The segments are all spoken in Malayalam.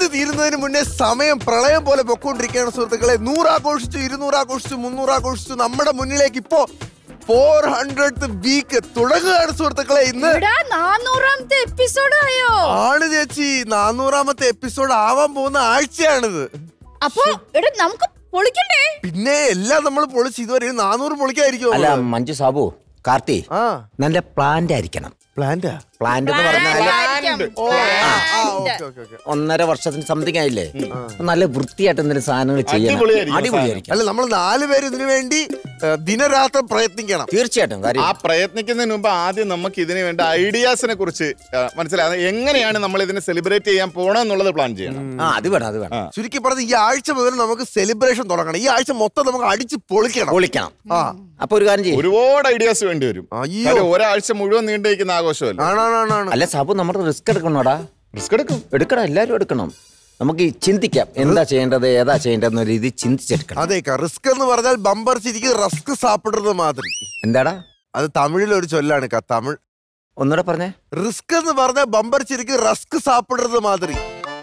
അവധി തീരുന്നതിന് മുന്നേ സമയം പ്രളയം പോലെ പൊക്കോണ്ടിരിക്കുകയാണ് സുഹൃത്തുക്കളെ നൂറ് ആഘോഷിച്ചു ഇരുന്നൂറ് ആഘോഷിച്ചു മുന്നൂറ് ആഘോഷിച്ചു നമ്മുടെ മുന്നിലേക്ക് ഇപ്പോ ഫോർ ഹൺഡ്രഡ് വീക്ക് തുടങ്ങുകയാണ് സുഹൃത്തുക്കളെ ഇന്ന് ഇവിടെ നാനൂറാമത്തെ എപ്പിസോഡ് ആയോ ആണ് ചേച്ചി നാനൂറാമത്തെ എപ്പിസോഡ് ആവാൻ പോകുന്ന ആഴ്ചയാണിത് അപ്പൊ ഇവിടെ നമുക്ക് പൊളിക്കണ്ടേ പിന്നെ എല്ലാം നമ്മൾ പൊളിച്ച് ഇതുവരെ നാനൂറ് പൊളിക്കായിരിക്കും അല്ല മഞ്ജു സാബു കാർത്തി ആ നല്ല പ്ലാന്റ് ആയിരിക്കണം പ്ലാന്റാ പ്ലാന്റ് എന്ന് പറഞ്ഞാൽ ആയിരിക്കാം. ഓ ആ Plant. ഓക്കെ ഓക്കെ ഓക്കെ ഒന്നര വർഷത്തിന് സംതിങ് ആയില്ലേ നല്ല വൃത്തിയായിട്ട് എന്തെങ്കിലും സാധനങ്ങൾ ചെയ്യണം അടിപൊളിയായിരിക്കും അടിപൊളിയായിരിക്കും അല്ല നമ്മൾ നാലുപേര് ഇതിനു വേണ്ടി ഏ, ദിനരാത്രം പ്രയത്നിക്കണം തീർച്ചയായിട്ടും കാര്യം ആ പ്രയത്നിക്കുന്നതിന് മുമ്പ് ആദ്യം നമുക്ക് ഇതിന് വേണ്ട ഐഡിയാസിനെ കുറിച്ച് ആ, മനസ്സിലായി അത് എങ്ങനെയാണ് നമ്മൾ ഇതിനെ സെലിബ്രേറ്റ് ചെയ്യാൻ പോണെന്നുള്ളത് പ്ലാൻ ചെയ്യണം ആ അത് വേണം അത് വേണം ചുരുക്കി പറഞ്ഞ ഈ ആഴ്ച മുതൽ നമുക്ക് സെലിബ്രേഷൻ തുടങ്ങണം ഈ ആഴ്ച മൊത്തം നമുക്ക് അടിച്ച് പൊളിക്കണം പൊളിക്കണം ആ അപ്പൊ ഒരു കാര്യം ചെയ്യും ഒരുപാട് ഐഡിയാസ് വേണ്ടി വരും അയ്യോ. കാര്യം ഒരാഴ്ച മുഴുവൻ നീണ്ടിരിക്കുന്ന ആഘോഷമല്ല ആണാണാണ് അല്ല സാബു നമ്മൾ റിസ്ക് എടുക്കണോടാ റിസ്ക് എടുക്കും എടുക്കണം എല്ലാവരും എടുക്കണം നമുക്ക് ഈ ചിന്തിക്കാം എന്താ ചെയ്യേണ്ടത് ഏതാ ചെയ്യേണ്ടതെന്ന രീതി ചിന്തിച്ചെടുക്കണം അതെ റിസ്ക് എന്ന് പറഞ്ഞാൽ ബമ്പർ ചിരിക്ക് റസ്ക് സാപ്പിടുന്നത് മാതിരി എന്താടാ അത് തമിഴിൽ ഒരു ചൊല്ലാണ് ക തമിഴ് ഒന്നുകൂടെ പറഞ്ഞേ റിസ്ക് എന്ന് പറഞ്ഞാൽ ബമ്പർ ചിരിക്ക് റസ്ക് സാപ്പിടുന്നത് മാതിരി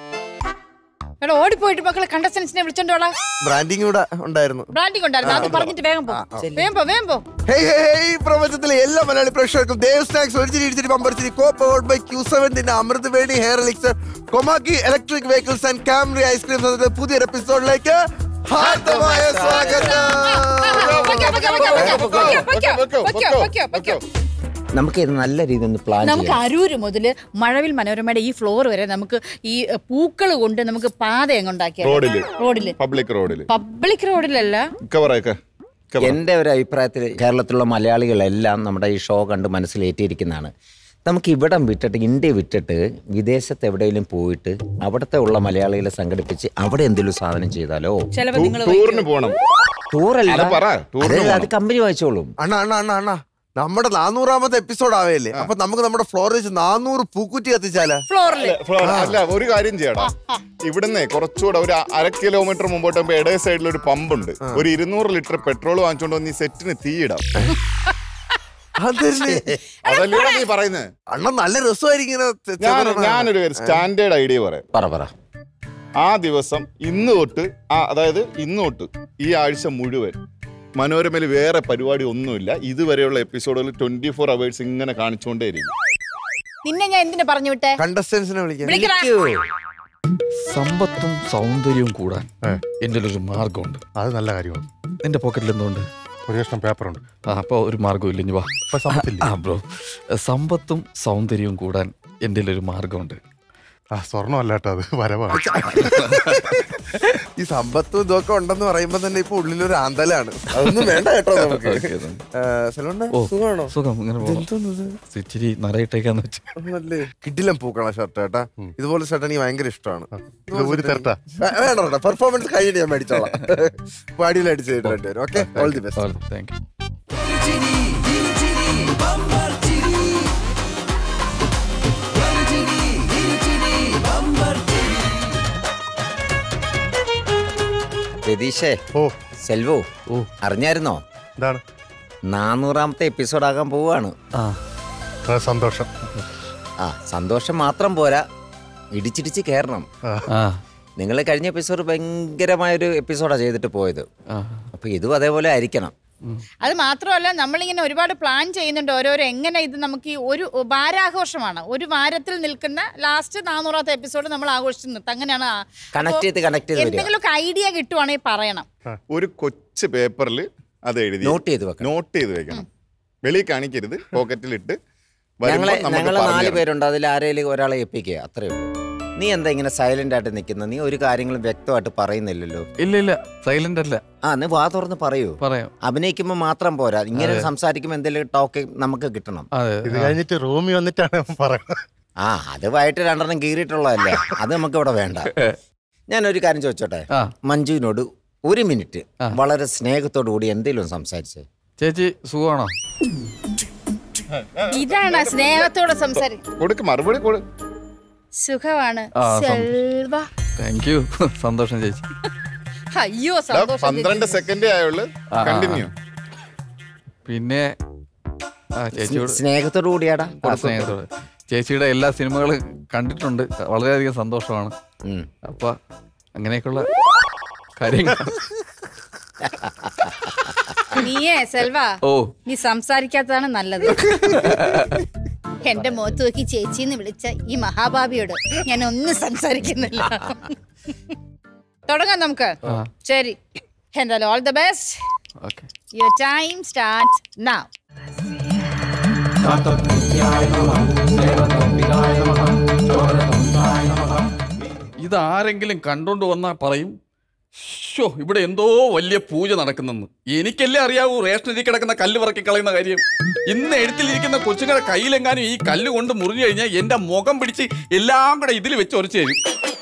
എടാ ഓടിപ്പോയിട്ട് മക്കളെ കണ്ടസ്റ്റൻസിനെ വിളിച്ചോണ്ടോളാ ബ്രാൻഡിങ് ഇവിടെ ഉണ്ടായിരുന്നു ബ്രാൻഡിങ് ഉണ്ടായിരുന്നു അത് പറഞ്ഞിട്ട് വേഗം പോ വേഗം പോ വേഗം പോ ഹേയ് ഹേയ് ഹേയ് പ്രപഞ്ചത്തിലെ എല്ലാ മലയാളി പ്രേക്ഷകർക്കും ദേവ് സ്നാക്സ് ഒരു ചിരി ഇടിച്ചിരി ബമ്പർ ചിരി കോ പവർഡ് ബൈ ക്യൂ സെവന്റിന്റെ Amrut Veni hair elixir Komaki electric vehicles and Camry ice cream എന്നതിന്റെ പുതിയൊരു എപ്പിസോഡിലേക്ക് ഹാർദമായ സ്വാഗതം പൊയ്ക്കോ, പൊയ്ക്കോ, പൊയ്ക്കോ, പൊയ്ക്കോ, പൊയ്ക്കോ, പൊയ്ക്കോ, വെക്കോ, പൊയ്ക്കോ, വെക്കോ, പൊയ്ക്കോ, പൊയ്ക്കോ. നമുക്ക് ഇത് നല്ല രീതിയിൽ ഒന്ന് പ്ലാൻ നമുക്ക് ചെയ്യാം അരൂര് മുതല് മഴവിൽ മനോരമയുടെ ഈ ഫ്ലോർ വരെ നമുക്ക് ഈ പൂക്കൾ കൊണ്ട് നമുക്ക് പാത എങ്ങുണ്ടാക്കിയ റോഡില് റോഡില് പബ്ലിക് റോഡില് പബ്ലിക് റോഡിലല്ല കവറേക്ക് എൻ്റെ ഒരു അഭിപ്രായത്തിൽ കേരളത്തിലുള്ള മലയാളികളെല്ലാം നമ്മുടെ ഈ ഷോ കണ്ട് മനസ്സിലേറ്റിയിരിക്കുന്നതാണ് നമുക്ക് ഇവിടം വിട്ടിട്ട് ഇന്ത്യ വിട്ടിട്ട് വിദേശത്ത് എവിടെയെങ്കിലും പോയിട്ട് അവിടുത്തെ ഉള്ള മലയാളികളെ സംഘടിപ്പിച്ച് അവിടെ എന്തെങ്കിലും സാധനം ചെയ്താലോ ചിലപ്പോ നിങ്ങൾ ടൂറിന് പോണം ടൂറല്ല അത് പറ, ടൂറിന് അത് പോണം. അത് കമ്പനി വായിച്ചോളും അണ്ണ അണ്ണ അണ്ണ അണ്ണ നമ്മുടെ നാനൂറാമത്തെ എപ്പിസോഡ് ആവേലേ അപ്പൊ നമുക്ക് നമ്മുടെ ഫ്ലോറിൽ വെച്ച് നാനൂറ് പൂക്കുറ്റി കത്തിച്ചാലാ ഫ്ലോറില് അല്ല ഒരു കാര്യം ചെയ്യണം ഇവിടുന്ന് കുറച്ചുകൂടെ ഒരു അര കിലോമീറ്റർ മുമ്പോട്ട് പോകുമ്പോ ഇടേ സൈഡിൽ ഒരു പമ്പുണ്ട് ഒരു ഇരുന്നൂറ് ലിറ്റർ പെട്രോൾ വാങ്ങിച്ചോണ്ട് വന്ന് ഈ സെറ്റിന് തീയിടാം അതല്ലേ അതല്ലേ നീ പറയുന്നത് അണ്ണ നല്ല രസമായിരിക്കും ഇങ്ങനെ ചെ- ഞാൻ ചെതറണ. ഞാനൊരു സ്റ്റാൻഡേർഡ് ഐഡിയ പറയാം പറ പറ ആ ദിവസം ഇന്ന് തൊട്ട് ആ അതായത് ഇന്ന് തൊട്ട് ഈ ആഴ്ച മുഴുവൻ മനോരമയിൽ വേറെ പരിപാടി ഒന്നുമില്ല ഇതുവരെയുള്ള എപ്പിസോഡുകൾ ട്വന്റി ഫോർ അവേഴ്സ് ഇങ്ങനെ കാണിച്ചുകൊണ്ടേയിരിക്കും നിന്നെ ഞാൻ എന്തിനാ പറഞ്ഞു വിട്ടെ കണ്ടസ്റ്റൻസിനെ വിളിക്കാൻ വിളിക്കടാ. സമ്പത്തും സൗന്ദര്യവും കൂടാൻ എൻ്റെ ഒരു മാർഗമുണ്ട് അത് നല്ല കാര്യമാണ് എൻ്റെ പോക്കറ്റിൽ എന്തുകൊണ്ട് ഒരു കഷ്ണം പേപ്പറുണ്ട് ആ അപ്പോൾ ഒരു മാർഗവും ഇല്ല ഇനി വാ ഇപ്പൊ സമ്പത്തില്ലേ ആ ബ്രോ സമ്പത്തും സൗന്ദര്യവും കൂടാൻ എൻ്റെ ഒരു മാർഗമുണ്ട് ആ സ്വർണ്ണം അല്ലാട്ടോ അത് വരവാണ് ഈ സമ്പത്തും ഇതൊക്കെ ഉണ്ടെന്ന് പറയുമ്പോ തന്നെ ഇപ്പൊ ഉള്ളിലൊരു ആന്തലാണ് അതൊന്നും വേണ്ട കേട്ടോ നമുക്ക് ഓക്കേ, then. ഏ, സെലോണ്ണ, ഓ സുഖാണോ സുഖം ഇങ്ങനെ ഇതെന്തോന്നിത്? ഇച്ചിരി നിറയിട്ടേക്കാന്ന് വെച്ച് നല്ലേ കിഡിലം പൂക്കള ഷർട്ട് കേട്ടാ ഇതുപോലെ ഷർട്ട് എനിക്ക് ഭയങ്കര ഇഷ്ടമാണ് ഇത് ഊരി തരട്ടാ വേണ്ട വേണ്ട പെർഫോമൻസ് കഴിഞ്ഞിട്ട് ഞാൻ മേടിച്ചോളാം പാടിയിൽ അടിച്ച് ചെയ്തിട്ട് രണ്ടുപേരും okay all the best thank you രതീഷേ ഓ സെൽവു ഓ. അറിഞ്ഞായിരുന്നോ എന്താണ് നാനൂറാമത്തെ എപ്പിസോഡ് ആകാൻ പോവാണ് ആ ആ, സന്തോഷം ആ സന്തോഷം മാത്രം പോരാ ഇടിച്ചിടിച്ച് കയറണം ആ, ആ നിങ്ങൾ കഴിഞ്ഞ എപ്പിസോഡ് ഭയങ്കരമായൊരു എപ്പിസോഡാണ് ചെയ്തിട്ട് പോയത് ആ അപ്പൊ ഇതും അതേപോലെ ആയിരിക്കണം അത് മാത്രമല്ല നമ്മളിങ്ങനെ ഒരുപാട് പ്ലാൻ ചെയ്യുന്നുണ്ട് ഓരോരോ എങ്ങനെ ഇത് നമുക്ക് ഈ ഒരു വാരാഘോഷമാണ് ഒരു വാരത്തിൽ നിൽക്കുന്ന ലാസ്റ്റ് നാനൂറാമത്തെ എപ്പിസോഡ് നമ്മൾ ആഘോഷിച്ച് നിർത്തും അങ്ങനെയാണ് ആ- കണക്ട് അപ്പോ ചെയ്ത് കണക്ട് ചെയ്ത് വരിക എന്തെങ്കിലുമൊക്കെ ഐഡിയ കിട്ടുവാണെങ്കിൽ പറയണം ഒരു കൊച്ചു പേപ്പറിൽ അത് എഴുതി നോട്ട് ചെയ്ത് വെക്കണം നോട്ട് ചെയ്ത് വെക്കണം വെളിയിൽ കാണിക്കരുത് പോക്കറ്റിലിട്ട് ഞങ്ങളെ വരുമ്പോൾ നമുക്ക് ഞങ്ങൾ നാല് പറഞ്ഞു പേരുണ്ട് അതിൽ ആരെങ്കിലും ഒരാളെ ഏൽപ്പിക്കുക അത്രേ ഉള്ളൂ നീ എന്താ ഇങ്ങനെ സൈലന്റ് ആയിട്ട് നിൽക്കുന്നത് നീ ഒരു കാര്യങ്ങളും വ്യക്തമായിട്ട് പറയുന്നില്ലല്ലോ ഇല്ല ഇല്ല സൈലന്റ് അല്ല ആ നീ വാ തുറന്ന് പറയൂ പറയാം അഭിനയിക്കുമ്പോൾ മാത്രം പോരാ ഇങ്ങനെ സംസാരിക്കുമ്പോൾ എന്തെങ്കിലും ടോക്ക് നമുക്ക് കിട്ടണം അതെ ഇത് കഴിഞ്ഞിട്ട് റൂമി വന്നിട്ടാണ് അവൻ പറയുന്നത് ആ അത് വൈകിട്ട് രണ്ടെണ്ണം കീറിയിട്ടുള്ളതല്ലേ അത് നമുക്ക് ഇവിടെ വേണ്ട ഞാനൊരു കാര്യം ചോദിച്ചോട്ടെ ആ മഞ്ജുവിനോട് ഒരു മിനിറ്റ് ആ. വളരെ സ്നേഹത്തോടു കൂടി എന്തെങ്കിലും സംസാരിച്ചേ ചേച്ചി സുഖമാണോ ഇതാണ് സ്നേഹത്തോടെ സംസാരിക്കും കൊടുക്ക് മറുപടി കൊടു സുഖമാണ് ആ, സം- സെൽവ താങ്ക് യു സന്തോഷം ചേച്ചി അയ്യോ ദാ സന്തോഷം പന്ത്രണ്ട് ചേച്ചി. സെക്കൻഡേ ആയുള്ളു ആ, ആ, കണ്ടിന്യൂ പിന്നെ ആ ചേച്ചിയോട് സ്നേഹത്തോടു കൂടിയാടാ ആ, സ്നേഹത്തോടെ ചേച്ചിയുടെ എല്ലാ സിനിമകളും കണ്ടിട്ടുണ്ട് വളരെയധികം സന്തോഷമാണ് ഉം. അപ്പൊ അങ്ങനെയൊക്കെയുള്ള കാര്യങ്ങൾ നീയേ സെൽവ ഓ നീ സംസാരിക്കാത്തതാണ് നല്ലത് എന്റെ മുഖത്ത് നോക്കി ചേച്ചിന്ന് വിളിച്ച ഈ മഹാഭാവിയോട് ഞാൻ ഒന്നും സംസാരിക്കുന്നില്ല തുടങ്ങാം നമുക്ക് ആ. ശരി എന്തായാലും all the best okay your time start now ഇതാരെങ്കിലും കണ്ടോണ്ട് വന്നാ പറയും ഷോ ഇവിടെ എന്തോ വലിയ പൂജ നടക്കുന്നെന്ന് എനിക്കല്ലേ അറിയാവൂ റേഷനരി കിടക്കുന്ന കല്ല് പറക്കി കളയുന്ന കാര്യം ഇന്ന് എഴുത്തിലിരിക്കുന്ന കൊച്ചുങ്ങളുടെ കയ്യിലെങ്ങാനും ഈ കല്ല് കൊണ്ട് മുറിഞ്ഞു കഴിഞ്ഞാൽ എന്റെ മുഖം പിടിച്ച് എല്ലാം കൂടെ ഇതിൽ വെച്ച് ഉരച്ചു തരും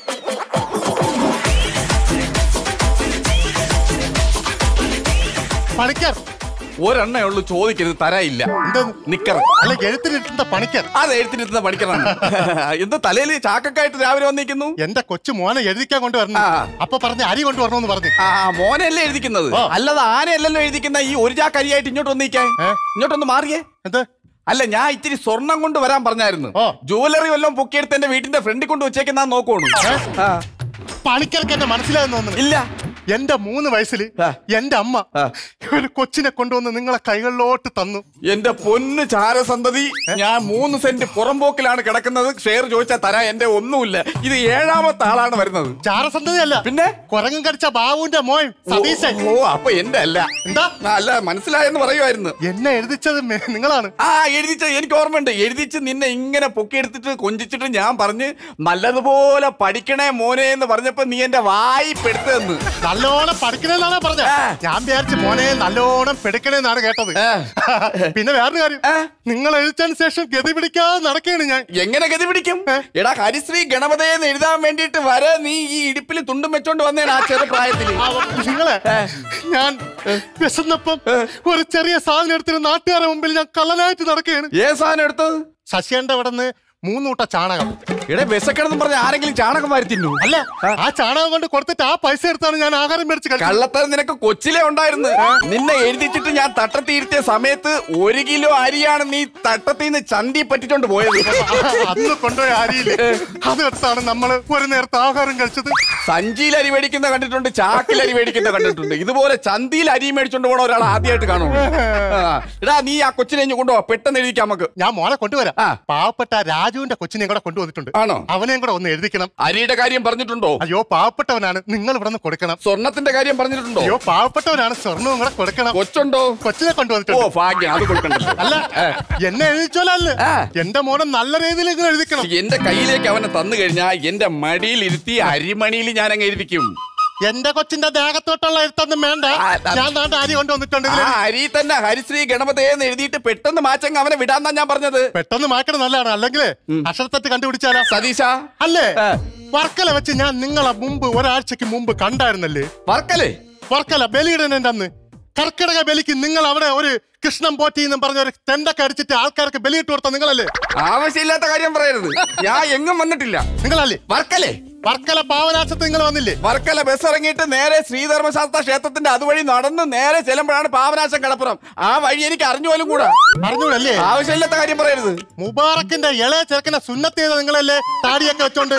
പണിക്കർ ഒരെണ്ണേ ഉള്ളൂ ചോദിക്കരുത് തരായില്ല എന്താണ് നിക്കർ അല്ല എഴുത്തിനിട്ടുന്ന പണിക്കർ അത് എഴുത്തിനെത്തുന്ന പഠിക്കണം എന്താ തലയിൽ ചാക്കക്കായിട്ട് രാവിലെ വന്നിരിക്കുന്നു എന്റെ കൊച്ചു മോനെ എഴുതിക്കാൻ കൊണ്ടുവരണം ആ. അപ്പൊ പറഞ്ഞ് അരി കൊണ്ടുവരണമെന്ന് പറഞ്ഞു ആ മോനല്ലേ എഴുതിക്കുന്നത് ആ. അല്ലാതെ ആനയല്ലല്ലോ എഴുതിക്കുന്ന ഈ ഒരു ചാക്ക് അരിയായിട്ട് ഇങ്ങോട്ട് വന്നിരിക്കാൻ ഏ? ഇങ്ങോട്ടൊന്ന് മാറിയേ എന്ത് അല്ല ഞാൻ ഇത്തിരി സ്വർണം കൊണ്ട് വരാൻ പറഞ്ഞായിരുന്നു ഓ. ജുവലറി വല്ലതും പൊക്കിയെടുത്ത് എന്റെ വീട്ടിന്റെ ഫ്രണ്ടിൽ കൊണ്ട് വെച്ചേക്കുന്ന നോക്കണു ഏ? പണിക്കർക്ക് എന്നെ മനസ്സിലായെന്ന് തോന്നുന്നു ഇല്ല എന്റെ മൂന്ന് വയസ്സിൽ ആ. എന്റെ അമ്മ ആ. ഒരു കൊച്ചിനെ കൊണ്ടുവന്ന് നിങ്ങളെ കൈകളിലോട്ട് തന്നു എന്റെ പൊന്ന് ചാരസന്തതി ഞാൻ മൂന്ന് സെന്റ് പുറംപോക്കിലാണ് കിടക്കുന്നത് ഷെയർ ചോദിച്ചാൽ തരാൻ എന്റെ ഒന്നുമില്ല ഇത് ഏഴാമത്തെ ആളാണ് വരുന്നത് ചാരസന്ധതയല്ല പിന്നെ കുരങ്ങൻ കടിച്ച ബാബുവിന്റെ മോൻ സതീശൻ ഓ അപ്പൊ എന്റെ അല്ല എന്താ ആ, അല്ല മനസ്സിലായെന്ന് പറയുമായിരുന്നു എന്നെ എഴുതിച്ചത് മെ- നിങ്ങളാണ് ആ എഴുതിച്ച എനിക്ക് ഓർമ്മയുണ്ട് എഴുതിച്ച് നിന്നെ ഇങ്ങനെ പൊക്കിയെടുത്തിട്ട് കൊഞ്ചിച്ചിട്ട് ഞാൻ പറഞ്ഞ് നല്ലതുപോലെ പഠിക്കണേ മോനെ എന്ന് പറഞ്ഞപ്പോ നീ എന്റെ വായി പെടുത്തതെന്ന് നല്ലോണം പഠിക്കണെന്നാണ് പറഞ്ഞത് ആ. ഞാൻ വിചാരിച്ചു മോനെ നല്ലോണം പെടുക്കണേന്നാണ് കേട്ടത് ആ. പിന്നെ വേറൊരു കാര്യം ആ. നിങ്ങൾ എഴുതിച്ചതിന് ശേഷം ഗതി പിടിക്കാതെ നടക്കുകയാണ് ഞാൻ എങ്ങനെ ഗതി പിടിക്കും ഏ? എടാ ഹരിശ്രീ ഗണപതയെന്ന് എഴുതാൻ വേണ്ടിയിട്ട് വരെ നീ ഈ ഇടുപ്പിൽ തുണ്ടും വെച്ചോണ്ട് വന്നേണ് ആ ചെറുപ്രായത്തിൽ ആ, നിങ്ങളെ ഞാൻ വിശന്നപ്പം ഒരു ചെറിയ സാധനം എടുത്തിട്ട് നാട്ടുകാരുടെ മുമ്പിൽ ഞാൻ കള്ളനായിട്ട് നടക്കുകയാണ് ഏ സാധനം എടുത്തത് ശശിയന്റെ അവിടെ നിന്ന് മൂന്നൂട്ട ചാണകം എടാ വിശക്കണമെന്ന് പറഞ്ഞ ആരെങ്കിലും ചാണകം വാരി തിന്നു അല്ല ആ ചാണകം കൊണ്ട് കൊടുത്തിട്ട് ആ പൈസ എടുത്താണ് ഞാൻ ആഹാരം മേടിച്ച് കഴിച്ചത് കള്ളത്തരം നിനക്ക് കൊച്ചിലെ ഉണ്ടായിരുന്നു നിന്നെ എഴുതിച്ചിട്ട് ഞാൻ തട്ടത്തിയിരുത്തിയ സമയത്ത് ഒരു കിലോ അരിയാണ് നീ തട്ടത്തിന്ന് ചന്തി പറ്റിച്ചോണ്ട് പോയത് അന്ന് കൊണ്ടുപോയ അരിയില്ലേ അതെടുത്താണ് നമ്മൾ ഒരു നേരത്തെ ആഹാരം കഴിച്ചത് സഞ്ചിയിൽ അരി മേടിക്കുന്ന കണ്ടിട്ടുണ്ട് ചാക്കിൽ അരി മേടിക്കുന്ന കണ്ടിട്ടുണ്ട് ഇതുപോലെ ചന്തിയിൽ അരി മേടിച്ചോണ്ട് പോണ ഒരാൾ ആദ്യമായിട്ട് കാണുള്ളൂ ആ. എടാ നീ ആ കൊച്ചിനെ ഇഞ്ഞ് കൊണ്ടുപോവാ പെട്ടെന്ന് എഴുതിക്കാം നമുക്ക് ഞാൻ മോനെ കൊണ്ടുവരാം ആ. പാവപ്പെട്ട രാജുവിന്റെ കൊച്ചിനെയും കൂടെ കൊണ്ടുവന്നിട്ടുണ്ട് ആണോ അവനെയും കൂടെ ഒന്ന് എഴുതിക്കണം അരിയുടെ കാര്യം പറഞ്ഞിട്ടുണ്ടോ അയ്യോ പാവപ്പെട്ടവനാണ് നിങ്ങൾ ഇവിടെ നിന്ന് കൊടുക്കണം സ്വർണത്തിന്റെ കാര്യം പറഞ്ഞിട്ടുണ്ടോ അയ്യോ പാവപ്പെട്ടവനാണ് സ്വർണവും കൂടെ കൊടുക്കണം കൊച്ചുണ്ടോ കൊച്ചിനെ ഓ കൊണ്ടുവന്നിട്ടുണ്ട് ഭാഗ്യം അത് കൊടുക്കണ്ടല്ലോ അല്ല എന്നെ എഴുതിച്ചോലല്ലേ ആ. എന്റെ മോനെ നല്ല രീതിയിൽ നിങ്ങൾ എഴുതിക്കണം എന്റെ കയ്യിലേക്ക് അവനെ തന്നു കഴിഞ്ഞാൽ എന്റെ മടിയിൽ ഇരുത്തി അരിമണിയിൽ ഞാൻ അങ്ങ് എഴുതിക്കും എന്റെ കൊച്ചിന്റെ ദേഹത്തോട്ടുള്ള എഴുത്തൊന്നും വേണ്ട ആ, ആ. ഞാൻ നാട്ട് അരി കൊണ്ടുവന്നിട്ടുണ്ട് ആ ഇതില്. അരി തന്നെ ഹരിശ്രീ ഗണപതയെന്ന് എഴുതിയിട്ട് പെട്ടെന്ന് മാച്ചങ്ങ് അവനെ വിടാന്നാ ഞാൻ പറഞ്ഞത് പെട്ടെന്ന് മാക്കണം നല്ലതാണ് അല്ലെങ്കിൽ അക്ഷരത്തെറ്റ് കണ്ടുപിടിച്ചാലോ സതീശ അല്ലേ ആ. വർക്കല വെച്ച് ഞാൻ നിങ്ങളെ മുമ്പ് ഒരാഴ്ചക്ക് മുമ്പ് കണ്ടായിരുന്നല്ലേ വർക്കലേ വർക്കല ബലിയിടണേന്റെ അന്ന് കർക്കിടക ബലിക്ക് നിങ്ങൾ അവിടെ ഒരു കൃഷ്ണൻ പോറ്റി എന്നും പറഞ്ഞ ഒരു തെണ്ടൊക്കെ അടിച്ചിട്ട് ആൾക്കാർക്ക് ബലിയിട്ട് കൊടുത്ത നിങ്ങളല്ലേ ആവശ്യമില്ലാത്ത കാര്യം പറയരുത് ഞാൻ എങ്ങും വന്നിട്ടില്ല നിങ്ങളല്ലേ വർക്കലേ വർക്കല പാവനാശത്ത് നിങ്ങൾ വന്നില്ലേ വർക്കല ബസ് ഇറങ്ങിയിട്ട് നേരെ ശ്രീധർമ്മശാസ്ത്ര ക്ഷേത്രത്തിന്റെ അതുവഴി നടന്ന് നേരെ ചെല്ലുമ്പോഴാണ് പാവനാശം കടപ്പുറം ആ വഴി എനിക്ക് അറിഞ്ഞു പോലും കൂടാ അറിഞ്ഞൂടല്ലേ ആവശ്യമില്ലാത്ത കാര്യം പറയരുത് മുബാറക്കിന്റെ ഇളയ ചെറുക്കനെ സുന്നത്ത് ചെയ്ത നിങ്ങളല്ലേ താടിയൊക്കെ വെച്ചോണ്ട്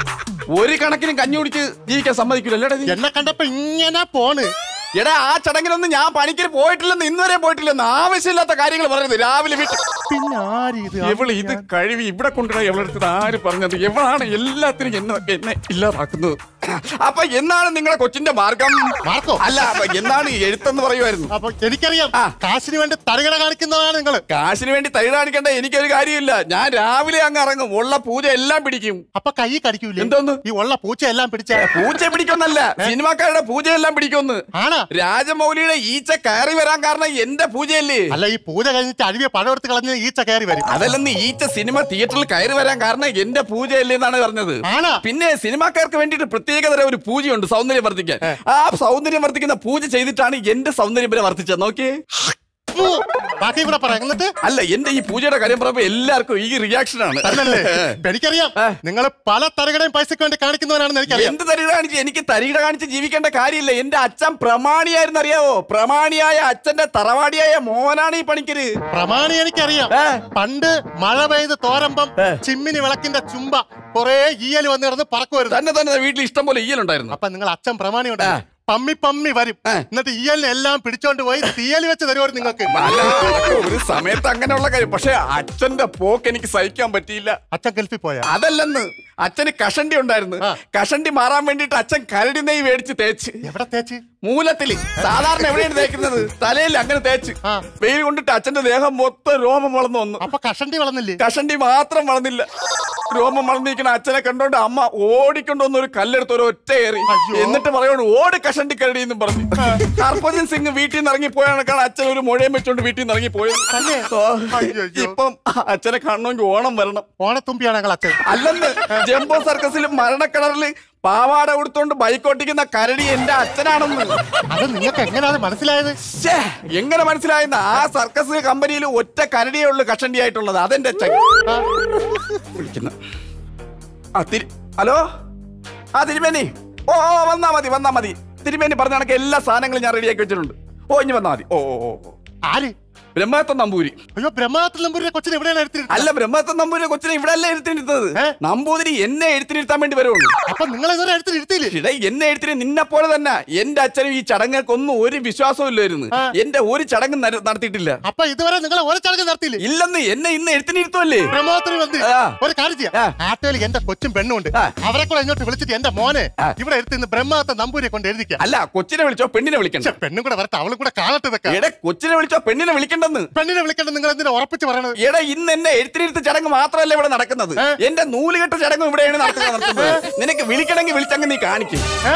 ഒരു കണക്കിനും കഞ്ഞി കുടിച്ച് ജീവിക്കാൻ സമ്മതിക്കില്ലല്ലേടാ നീ എന്നെ കണ്ടപ്പോ ഇങ്ങനെ പോണ് എടാ ആ ചടങ്ങിനൊന്നും ഞാൻ പണിക്കര് പോയിട്ടില്ലെന്ന് ഇന്നുവരെ പോയിട്ടില്ലെന്ന് ആവശ്യമില്ലാത്ത കാര്യങ്ങൾ പറയരുത് രാവിലെ വീട്ടിൽ പിന്നെ ആര് ഇത് എവള് ഇത് കഴിവി ഇവിടെ കൊണ്ടുവരാ എവളെടുത്തത് ആര് പറഞ്ഞത് എവളാണ് എല്ലാത്തിനും എന്നെ എന്നെ ഇല്ലാതാക്കുന്നത് അപ്പൊ എന്നാണ് നിങ്ങളുടെ കൊച്ചിന്റെ മാർഗം മാർക്കോ? അല്ല അപ്പൊ എന്നാണ് ഈ എഴുത്തെന്ന് പറയുമായിരുന്നു അപ്പൊ എനിക്കറിയാം ആ. കാശിന് വേണ്ടി തരകട കാണിക്കുന്നവരാണ് നിങ്ങള് കാശിന് വേണ്ടി തൈ കാണിക്കേണ്ട എനിക്കൊരു കാര്യമില്ല ഞാൻ രാവിലെ അങ്ങ് ഇറങ്ങും ഉള്ള പൂജ എല്ലാം പിടിക്കും അപ്പൊ കൈ കടിക്കൂലേ എന്തോന്ന്? ഈ ഉള്ള പൂച്ച എല്ലാം പിടിച്ച പൂച്ച പിടിക്കൊന്നല്ല സിനിമാക്കാരുടെ പൂജയെല്ലാം പിടിക്കൊന്ന് ആണാ രാജമൗലിയുടെ ഈച്ച കയറി വരാൻ കാരണം എന്റെ പൂജയല്ലേ അല്ല ഈ പൂജ കഴിഞ്ഞിട്ട് അരുവിയെ പടം എടുത്ത് കളഞ്ഞ് ഈച്ച കയറി വരും അതല്ലെന്ന് ഈച്ച സിനിമ തിയേറ്ററിൽ കയറി വരാൻ കാരണം എന്റെ പൂജയല്ലേ എന്നാണ് പറഞ്ഞത് ആണാ പിന്നെ സിനിമാക്കാർക്ക് വേണ്ടിയിട്ട് പ്രത്യേകതര ഒരു പൂജയുണ്ട് സൗന്ദര്യം വർദ്ധിക്കാൻ ആ സൗന്ദര്യം വർദ്ധിക്കുന്ന പൂജ ചെയ്തിട്ടാണ് എന്റെ സൗന്ദര്യം വരെ വർദ്ധിച്ചത് നോക്കിയേ ബാബു ബാക്കി ഇവിടെ പറ എന്നിട്ട് അല്ല എന്റെ ഈ പൂജയുടെ കാര്യം പറയുമ്പോ എല്ലാവർക്കും ഈ റിയാക്ഷൻ ആണ് അല്ലല്ലേ എനിക്കറിയാം നിങ്ങൾ പല തരകടയും പൈസക്ക് വേണ്ടി കാണിക്കുന്നവനാണെന്ന് എനിക്കറിയാം എന്ത് തരികിട കാണിച്ച് എനിക്ക് തരികിട കാണിച്ച് ജീവിക്കേണ്ട കാര്യമില്ല എന്റെ അച്ഛൻ പ്രമാണിയായിരുന്നു അറിയാവോ പ്രമാണിയായ അച്ഛന്റെ തറവാടിയായ മോനാണ് ഈ പണിക്കര് പ്രമാണി എനിക്കറിയാം ഏ. പണ്ട് മഴ പെയ്ത് തോരമ്പം ചിമ്മിനി വിളക്കിന്റെ ചുമ്പ കൊറേ ഈയൽ വന്ന് കിടന്ന് പറക്കുമായിരുന്നു തന്നെ തന്നെ വീട്ടിൽ ഇഷ്ടം പോലെ ഈയലുണ്ടായിരുന്നു അപ്പൊ നിങ്ങൾ അച്ഛൻ പ്രമാണി ഉണ്ട് പമ്മി പമ്മി വരും എന്നിട്ട് ഈയലിനെ എല്ലാം പിടിച്ചോണ്ട് പോയി തീയൽ വെച്ച് തരുമായിരുന്നു നിങ്ങൾക്ക് അല്ല, അതൊക്കെ ഒരു സമയത്ത് അങ്ങനെയുള്ള കാര്യം പക്ഷെ അച്ഛന്റെ പോക്ക് എനിക്ക് സഹിക്കാൻ പറ്റിയില്ല അച്ഛൻ ഗൾഫിൽ പോയാ അതല്ലെന്ന് അച്ഛന് കഷണ്ടി ഉണ്ടായിരുന്നു കഷണ്ടി മാറാൻ വേണ്ടിട്ട് അച്ഛൻ കരടി നെയ് മേടിച്ച് തേച്ച് എവിടെ തേച്ച് മൂലത്തില് സാധാരണ എവിടെയാണ് തേക്കുന്നത് തലയിൽ അങ്ങനെ തേച്ച് ആ. വെയിൽ കൊണ്ടിട്ട് അച്ഛന്റെ ദേഹം മൊത്തം രോമം വളർന്നു വന്നു അപ്പൊ കഷണ്ടി വളർന്നില്ലേ കഷണ്ടി മാത്രം വളർന്നില്ല രോമം വളർന്നിരിക്കുന്ന അച്ഛനെ കണ്ടോണ്ട് അമ്മ ഓടിക്കൊണ്ടുവന്ന് ഒരു കല്ലെടുത്ത് ഒരു ഒറ്റ ഏറി അയ്യോ. എന്നിട്ട് പറയോണ്ട് ഓട് കഷണ്ടി കരടി എന്നും പറഞ്ഞു ഹർഭജൻ സിംഗ് വീട്ടിൽ നിന്ന് ഇറങ്ങി പോയാണ് അച്ഛൻ ഒരു മുഴയും വെച്ചോണ്ട് വീട്ടിൽ നിന്ന് ഇറങ്ങി പോയത് തന്നെ? ഓ, അയ്യോ. ഇപ്പം അച്ഛനെ കാണണമെങ്കിൽ ഓണം വരണം ഓണത്തുമ്പിയാണ് ഞങ്ങൾ അച്ഛൻ അല്ലെന്ന് ജംബോ സർക്കസിൽ മരണക്കിണറിൽ പാവാട കൊടുത്തോണ്ട് ബൈക്ക് ഓട്ടിക്കുന്ന കരടി എന്റെ അച്ഛനാണെന്ന് അത് നിങ്ങൾക്ക് എങ്ങനെയാണ് മനസ്സിലായത് ശ്ശേ, എങ്ങനെ മനസ്സിലായെന്ന് ആ സർക്കസ് കമ്പനിയിൽ ഒറ്റ കരടിയേ ഉള്ളു കഷണ്ടി ആയിട്ടുള്ളത് അതെന്റെ അച്ഛൻ വിളിക്കുന്നു ആ തിരി ഹലോ ആ തിരുമേനി ഓ ഓ വന്നാ മതി വന്നാ മതി തിരുമേനി പറഞ്ഞ കണക്ക് എല്ലാ സാധനങ്ങളും ഞാൻ റെഡിയാക്കി വെച്ചിട്ടുണ്ട് ഓ ഇനി വന്നാ മതി ഓ ഓ ഓ ഓ. ആര് ബ്രഹ്മത്തം നമ്പൂരി അയ്യോ ബ്രഹ്മാത്തിൽ നമ്പൂരിനെ കൊച്ചിനെ എവിടെയാണ് എടുത്തിരുന്നത് അല്ല ബ്രഹ്മത്തം നമ്പൂരി കൊച്ചിനെ ഇവിടെ അല്ല എഴുത്തിനിരുത്തത് ഏ? നമ്പൂതിരി എന്നെ എഴുത്തിനിരുത്താൻ വേണ്ടി വരുള്ളൂ അപ്പൊ നിങ്ങൾ ഇതുവരെ എടുത്തിട്ട് ഇരുത്തിയില്ലേ ഇടേ എന്നെ എഴുത്തിന് നിന്നെ പോലെ തന്നെ എന്റെ അച്ഛനും ഈ ചടങ്ങുകൾക്കൊന്നും ഒരു വിശ്വാസവും ഇല്ലായിരുന്നു ആ. എന്റെ ഒരു ചടങ്ങും നട- നടത്തിയിട്ടില്ല അപ്പൊ ഇതുവരെ നിങ്ങൾ ഒരു ചടങ്ങ് നടത്തിയില്ലേ ഇല്ലെന്ന് എന്നെ ഇന്ന് എഴുത്തിനിരുത്തുമല്ലേ ബ്രഹ്മോത്രി വന്ന് ആ. ഒരു കാര്യം ആ. ചെയ്യാം ആട്ടോയിൽ എന്റെ കൊച്ചും പെണ്ണും ഉണ്ട് ആ. അവരെ കൂടെ ഇങ്ങോട്ട് വിളിച്ചിട്ട് എന്റെ മോനെ ആ. ഇവിടെ എടുത്ത് ഇന്ന് ബ്രഹ്മാത്ത നമ്പൂരിയെ കൊണ്ട് എഴുതിക്കാം അല്ല കൊച്ചിനെ വിളിച്ചോ പെണ്ണിനെ വിളിക്കണ്ട പക്ഷെ പെണ്ണും കൂടെ വരട്ടെ അവളും കൂടെ കാണട്ടെ ഇതൊക്കെ എടെ കൊച്ചിനെ വിളിച്ചോ പെണ്ണിനെ വിളിക്കണ്ടെന്ന് പെണ്ണിനെ വിളിക്കേണ്ട നിങ്ങൾ എന്തിനാ ഉറപ്പിച്ച് പറയണത് എടാ ഇന്ന് എന്നെ എഴുത്തിനിരുത്ത ചടങ്ങ് മാത്രമല്ല ഇവിടെ നടക്കുന്നത് ഏ? എന്റെ നൂലുകെട്ട ചടങ്ങും ഇവിടെയാണ് നടത്തുക നടത്തുന്നത് നിനക്ക് വിളിക്കണമെങ്കിൽ വിളിച്ചങ്ങ് നീ കാണിക്കും ഏ?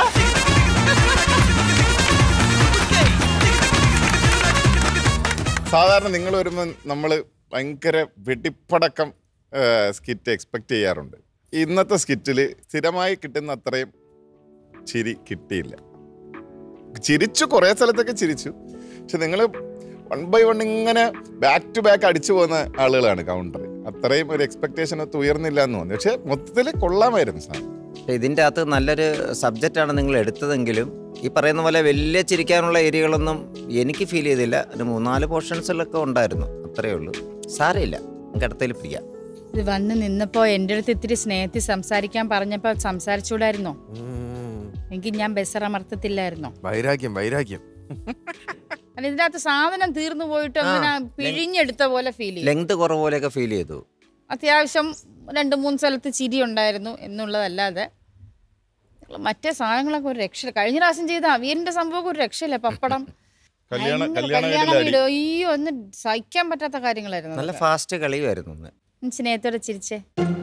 സാധാരണ നിങ്ങൾ വരുമ്പോൾ നമ്മൾ ഭയങ്കര വെടിപ്പടക്കം സ്കിറ്റ് എക്സ്പെക്ട് ചെയ്യാറുണ്ട് ഇന്നത്തെ സ്കിറ്റിൽ സ്ഥിരമായി കിട്ടുന്ന അത്രയും ചിരി കിട്ടിയില്ല ചിരിച്ചു കുറേ സ്ഥലത്തൊക്കെ ചിരിച്ചു പക്ഷെ നിങ്ങൾ വൺ ബൈ വൺ ഇങ്ങനെ ബാക്ക് ടു ബാക്ക് അടിച്ചു പോകുന്ന ആളുകളാണ് കൗണ്ടർ അത്രയും ഒരു എക്സ്പെക്ടേഷൻ ഒത്ത് ഉയർന്നില്ല എന്ന് തോന്നി പക്ഷെ മൊത്തത്തിൽ കൊള്ളാമായിരുന്നു സാർ പക്ഷേ ഇതിൻ്റെ അകത്ത് നല്ലൊരു സബ്ജക്റ്റാണ് നിങ്ങൾ എടുത്തതെങ്കിലും ഈ പറയുന്ന പോലെ വലിയ ചിരിക്കാനുള്ള ഏരിയകളൊന്നും എനിക്ക് ഫീൽ ചെയ്തില്ല ഒരു മൂന്നാല് പോർഷൻസിലൊക്കെ ഉണ്ടായിരുന്നു അത്രയേ ഉള്ളൂ സാരമില്ല നമുക്ക് അടുത്തതിൽ പിടിക്കാം ഇത് വന്ന് നിന്നപ്പോ എന്റെ അടുത്ത് ഇത്തിരി സ്നേഹത്തിൽ സംസാരിക്കാൻ പറഞ്ഞപ്പോ സംസാരിച്ചൂടായിരുന്നോ എങ്കിൽ ഞാൻ ബെസറമർത്തത്തില്ലായിരുന്നോ വൈരാഗ്യം വൈരാഗ്യം അല്ല ഇതിനകത്ത് സാധനം തീർന്നു പോയിട്ട് അങ്ങനെ പിഴിഞ്ഞെടുത്ത പോലെ ഫീൽ ചെയ്യും ലെങ്ത് കുറവ് പോലെയൊക്കെ ഫീൽ ചെയ്തു അത്യാവശ്യം രണ്ട് മൂന്ന് സ്ഥലത്ത് ചിരി ഉണ്ടായിരുന്നു എന്നുള്ളതല്ലാതെ മറ്റേ സാധനങ്ങളൊക്കെ ഒരു രക്ഷയില്ല കഴിഞ്ഞ പ്രാവശ്യം ചെയ്ത അവിയലിന്റെ സംഭവം ഒരു രക്ഷയില്ല പപ്പടം കല്യാണ ഭയങ്കര കല്യാണ കല്യാണ വീട്ടിലെ വീട് അയ്യോ ഒന്ന് സഹിക്കാൻ പറ്റാത്ത കാര്യങ്ങളായിരുന്നു നല്ല അതൊക്കെ. ഫാസ്റ്റ് കളിയുമായിരുന്നു ഒന്ന് ഉം, സ്നേഹത്തോടെ ചിരിച്ചേ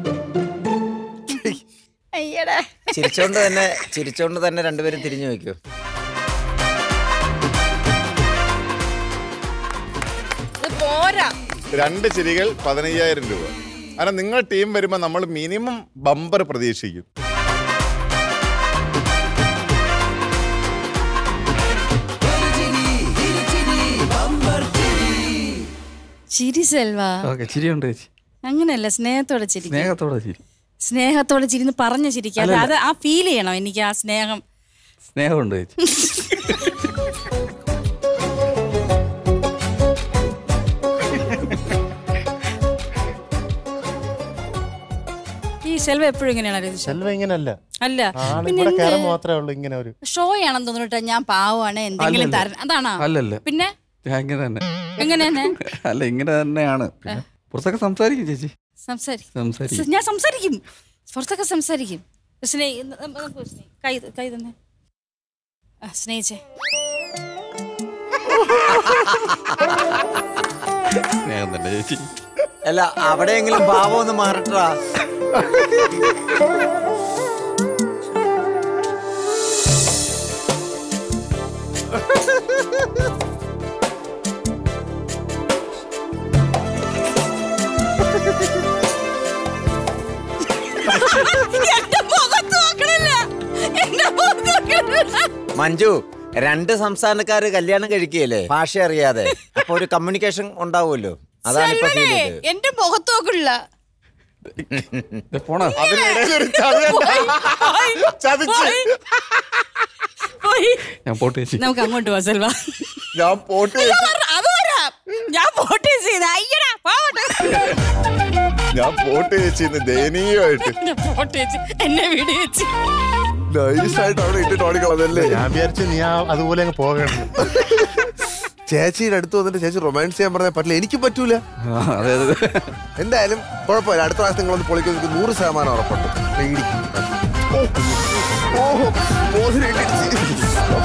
അയ്യടാ ചിരിച്ചോണ്ട് തന്നെ ചിരിച്ചോണ്ട് തന്നെ രണ്ടുപേരും തിരിഞ്ഞു നോക്കൂ ഇത് പോരാ രണ്ട് ചിരികൾ പതിനയ്യായിരം രൂപ കാരണം നിങ്ങൾ ടീം വരുമ്പോൾ നമ്മൾ മിനിമം ബമ്പർ പ്രതീക്ഷിക്കും ചിരി സെൽവ ഓക്കെ ചിരിയുണ്ട് ചേച്ചി അങ്ങനെയല്ല സ്നേഹത്തോടെ ചിരി സ്നേഹത്തോടെ ചിരി സ്നേഹത്തോടെ ചിരിന്ന് പറഞ്ഞ് ചിരിക്കാതെ അത് ആ ഫീൽ ചെയ്യണം എനിക്ക് ആ സ്നേഹം സ്നേഹമുണ്ട് ചേച്ചി ഈ സെൽവ എപ്പോഴും ഇങ്ങനെയാണ് രജിഷ സെൽവ ഇങ്ങനല്ല അല്ല ആണ് പിന്നെ ഇവിടെ എന്ത്? കയറാൻ മാത്രമേ ഉള്ളൂ ഇങ്ങനെ ഒരു ഷോ ആണെന്ന് തോന്നിട്ട് ഞാൻ പാവമാണ് എന്തെങ്കിലും അല്ലല്ല. തരണം അതാണോ അല്ലല്ല പിന്നെ ഞാൻ ഇങ്ങനെ തന്നെ എങ്ങനെ തന്നെ അല്ല ഇങ്ങനെ തന്നെയാണ് പിന്നെ പുറത്തൊക്കെ സംസാരിക്കും ചേച്ചി സംസാരിക്കും സംസാരിക്കും ഞാൻ സംസാരിക്കും പുറത്തൊക്കെ സംസാരിക്കും സ്നേഹ കൈ കൈ തന്നെ ആ, സ്നേഹിച്ചേ സ്നേഹം തന്നെ ചേച്ചി അല്ല അവിടെയെങ്കിലും ഭാവം ഒന്ന് മാറട്ടാ എന്റെ മുഖത്ത് നോക്കണല്ല എന്റെ മുഖത്ത് നോക്കണല്ല മഞ്ജു രണ്ട് സംസ്ഥാനക്കാര് കല്യാണം കഴിക്കുകയല്ലേ ഭാഷ അറിയാതെ അപ്പൊ ഒരു കമ്മ്യൂണിക്കേഷൻ ഉണ്ടാവുമല്ലോ അതാണ് ഇപ്പൊ ഫീൽ സെൽവനെ, ചെയ്തത് എന്റെ മുഖത്തോക്കില്ല ദേ പോണ അതിനിടയിൽ ഒരു ചതിയല്ല. ചതിച്ച് പോയി. ഞാൻ പോട്ട് ചേച്ചി നമുക്ക് അങ്ങോട്ട് പോവാം സെൽവ ഞാൻ പോട്ട് ഇത് പറ- അത് വരാം ഞാൻ പോട്ട് ചെയ്ത് അയ്യടാ പോവട്ടെ ഞാൻ പോട്ട് ചേച്ചിന്ന് ദയനീയമായിട്ട് എന്നെ പോട്ട് ചേച്ചി എന്നെ വീട് ചേച്ചി നൈസായിട്ട് അവിടെ ഇട്ടിട്ട് ഓടിക്കളതല്ലേ ഞാൻ വിചാരിച്ചു നീ ആ അതുപോലെ അങ്ങ് പോകണം ചേച്ചിയുടെ അടുത്ത് വന്നിട്ട് ചേച്ചി റൊമാൻസ് ചെയ്യാൻ പറഞ്ഞാൽ പറ്റില്ല എനിക്ക് പറ്റൂല ആ, അതെ അതെ എന്തായാലും കുഴപ്പമില്ല അടുത്ത പ്രാവശ്യം നിങ്ങളൊന്ന് പൊളിക്കും എനിക്ക് നൂറ് ശതമാനം ഉറപ്പുണ്ട് പേടിക്കും. ഓ, ഓ, മോതിരം ഇട്ടിടിച്ച്.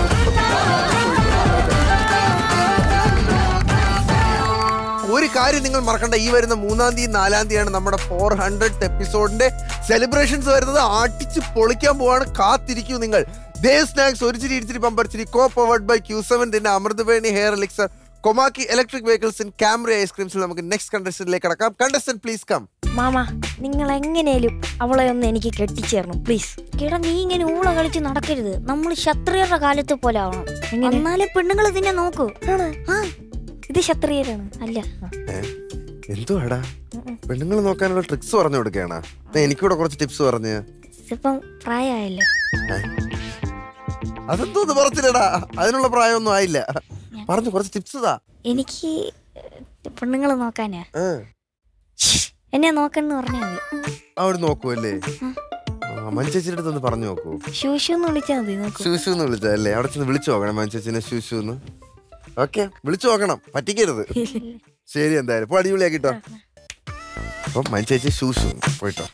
ഒരു കാര്യം നിങ്ങൾ മറക്കണ്ട ഈ വരുന്ന മൂന്നാം തീയതി നാലാം തീയതിയാണ് നമ്മുടെ ഫോർ ഹൺഡ്രഡ് എപ്പിസോഡിന്റെ സെലിബ്രേഷൻസ് വരുന്നത് ആട്ടിച്ച് പൊളിക്കാൻ പോവാണ് കാത്തിരിക്കൂ നിങ്ങൾ ദേ സ്നാക്സ് ഒരു ചിരി ഇടിച്ചിരി പമ്പർച്ചിരി co powered by Q seven പിന്നെ Amrutaveni hair elixir Komaki electric vehicles in camera ഐസ്ക്രീംസിൽ നമുക്ക് നെക്സ്റ്റ് കണ്ടസ്റ്റന്റിലേക്ക് കടക്കാം കണ്ടസ്റ്റന്റ് പ്ലീസ് കം മാമ നിങ്ങൾ എങ്ങനെയാലും അവളെ ഒന്ന് എനിക്ക് കെട്ടിച്ചേരണം പ്ലീസ് കിട നീ ഇങ്ങനെ ഊള കളിച്ച് നടക്കരുത് നമ്മൾ ക്ഷത്രിയരുടെ കാലത്ത് പോലെ ആവണം എന്നാലും പെണ്ണുങ്ങൾ ഇതിനെ നോക്കൂ ആ ഇത് ക്ഷത്രിയരാണ് അല്ല എന്തുവാടാ പെണ്ണുങ്ങൾ നോക്കാനുള്ള ട്രിക്സ് പറഞ്ഞു കൊടുക്കുകയാണ് എനിക്കൂടെ കുറച്ച് ടിപ്സ് പറഞ്ഞ് ഇതിപ്പം പ്രായമായല്ലോ അതെന്തോന്ന് പറച്ചില്ലടാ അതിനുള്ള പ്രായമൊന്നും ആയില്ല പറഞ്ഞു കുറച്ച് ടിപ്സ് താ എനിക്ക് പെണ്ണുങ്ങൾ നോക്കാനാ ആ, എന്നെ നോക്കണെന്ന് പറഞ്ഞാൽ മതി അവിടെ നോക്കുവല്ലേ മഞ്ചേച്ചിയുടെ അടുത്ത് ഒന്ന് പറഞ്ഞു നോക്കൂ ശൂശു എന്ന് വിളിച്ചാൽ മതി നോക്കൂ ശൂശു എന്ന് വിളിച്ചല്ലേ അവിടെ ചെന്ന് വിളിച്ചു നോക്കണം മഞ്ചേച്ചിനെ ശൂശു എന്ന് ഓക്കെ വിളിച്ചു നോക്കണം പറ്റിക്കരുത് ശരി എന്തായാലും ഇപ്പൊ അടിപൊളിയാക്കിട്ടോ അപ്പൊ മഞ്ചേച്ചി ശൂശു പോയിട്ടോ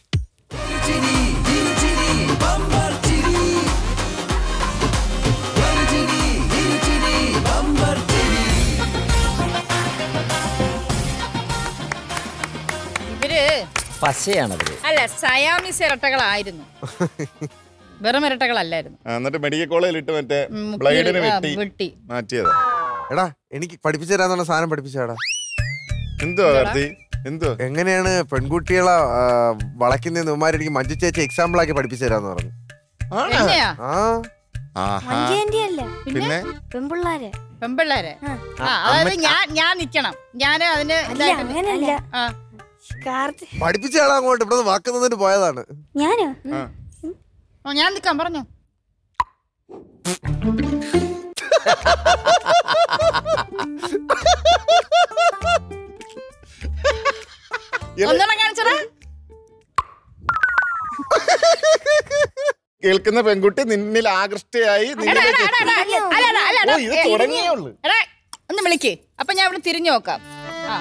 ഇവര് പശയാണത് അല്ല സയാമിസ് ഇരട്ടകളായിരുന്നു വെറും ഇരട്ടകളല്ലായിരുന്നു ആ, എന്നിട്ട് മെഡിക്കൽ കോളേജിൽ ഇട്ട് മറ്റേ ഉം, ബ്ലൈഡിന് ആ, വെട്ടി വെട്ടി മാറ്റിയതാ എടാ എനിക്ക് പഠിപ്പിച്ചു തരാന്നുള്ള സാധനം പഠിപ്പിച്ചാടാ എന്തുവാ കാർത്തി എന്തുവാ എങ്ങനെയാണ് പെൺകുട്ടികളെ ആ, വളയ്ക്കുന്നതെന്ന് ഉമ്മാർ എനിക്ക് മഞ്ജു ചേച്ചി എക്സാമ്പിൾ ആക്കി പഠിപ്പിച്ചു തരാന്ന് പറഞ്ഞു എന്നെയാ ആ ആഹാ മഞ്ചേന്റി അല്ല പിന്നെ പെൺപിള്ളാരെ പെമ്പിള്ളേരെ ആ. ആ അതായത് ഞാൻ ഞാൻ നിക്കണം ഞാൻ അതിന് അല്ല ഇതായിട്ട് അങ്ങനല്ല ആ കാർത്തി പഠിപ്പിച്ച ആളാ അങ്ങോട്ട് ഇവിടെ വാക്ക് നിന്നിട്ട് പോയതാണ് ഞാനോ ആ. ഓ, ഞാൻ നിക്കാം പറഞ്ഞോ ഒന്നുകൂടെ കാണിച്ചടാ കേൾക്കുന്ന പെൺകുട്ടി നിന്നിൽ ആകൃഷ്ടയായി നിന്നിലേക്ക് എടാ, എടാ, എടാ, അല്ല, അല്ല, അല്ല, എടാ, ഓ, ഇത് ഏ, തുടങ്ങിയേ ഉള്ളൂ. എടാ, ഒന്ന് വിളിക്ക് അപ്പൊ ഞാൻ ഇവിടെ തിരിഞ്ഞു നോക്കാം ആ.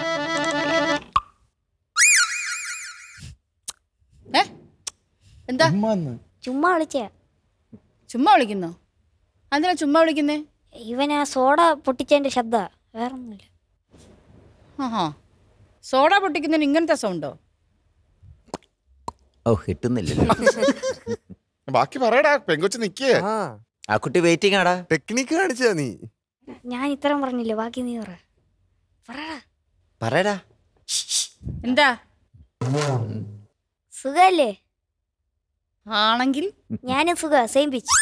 ഏ? എന്താ ചുമ്മാ വിളിച്ചേ ചുമ്മാ വിളിക്കുന്നോ അതിനാ ചുമ്മാ വിളിക്കുന്നേ ഇവൻ ആ സോഡ പൊട്ടിച്ചതിന്റെ ശബ്ദ വേറൊന്നുമില്ല ആഹാ സോഡ പൊട്ടിക്കുന്നതിന് ഇങ്ങനത്തെ സൗണ്ടോ ഓ കിട്ടുന്നില്ലല്ലോ ബാക്കി പറയടാ പെങ്കൊച്ച് നിക്കേ ആ ആ കുട്ടി വെയിറ്റിംഗ് ആടാ ടെക്നിക്ക് കാണിച്ചാ നീ ഞാൻ ഇത്രയും പറഞ്ഞില്ലേ ബാക്കി നീ പറ പറടാ പറയടാ എന്താ സുഖല്ലേ ആണെങ്കിൽ ഞാനും സുഖ സെയിം പിച്ച്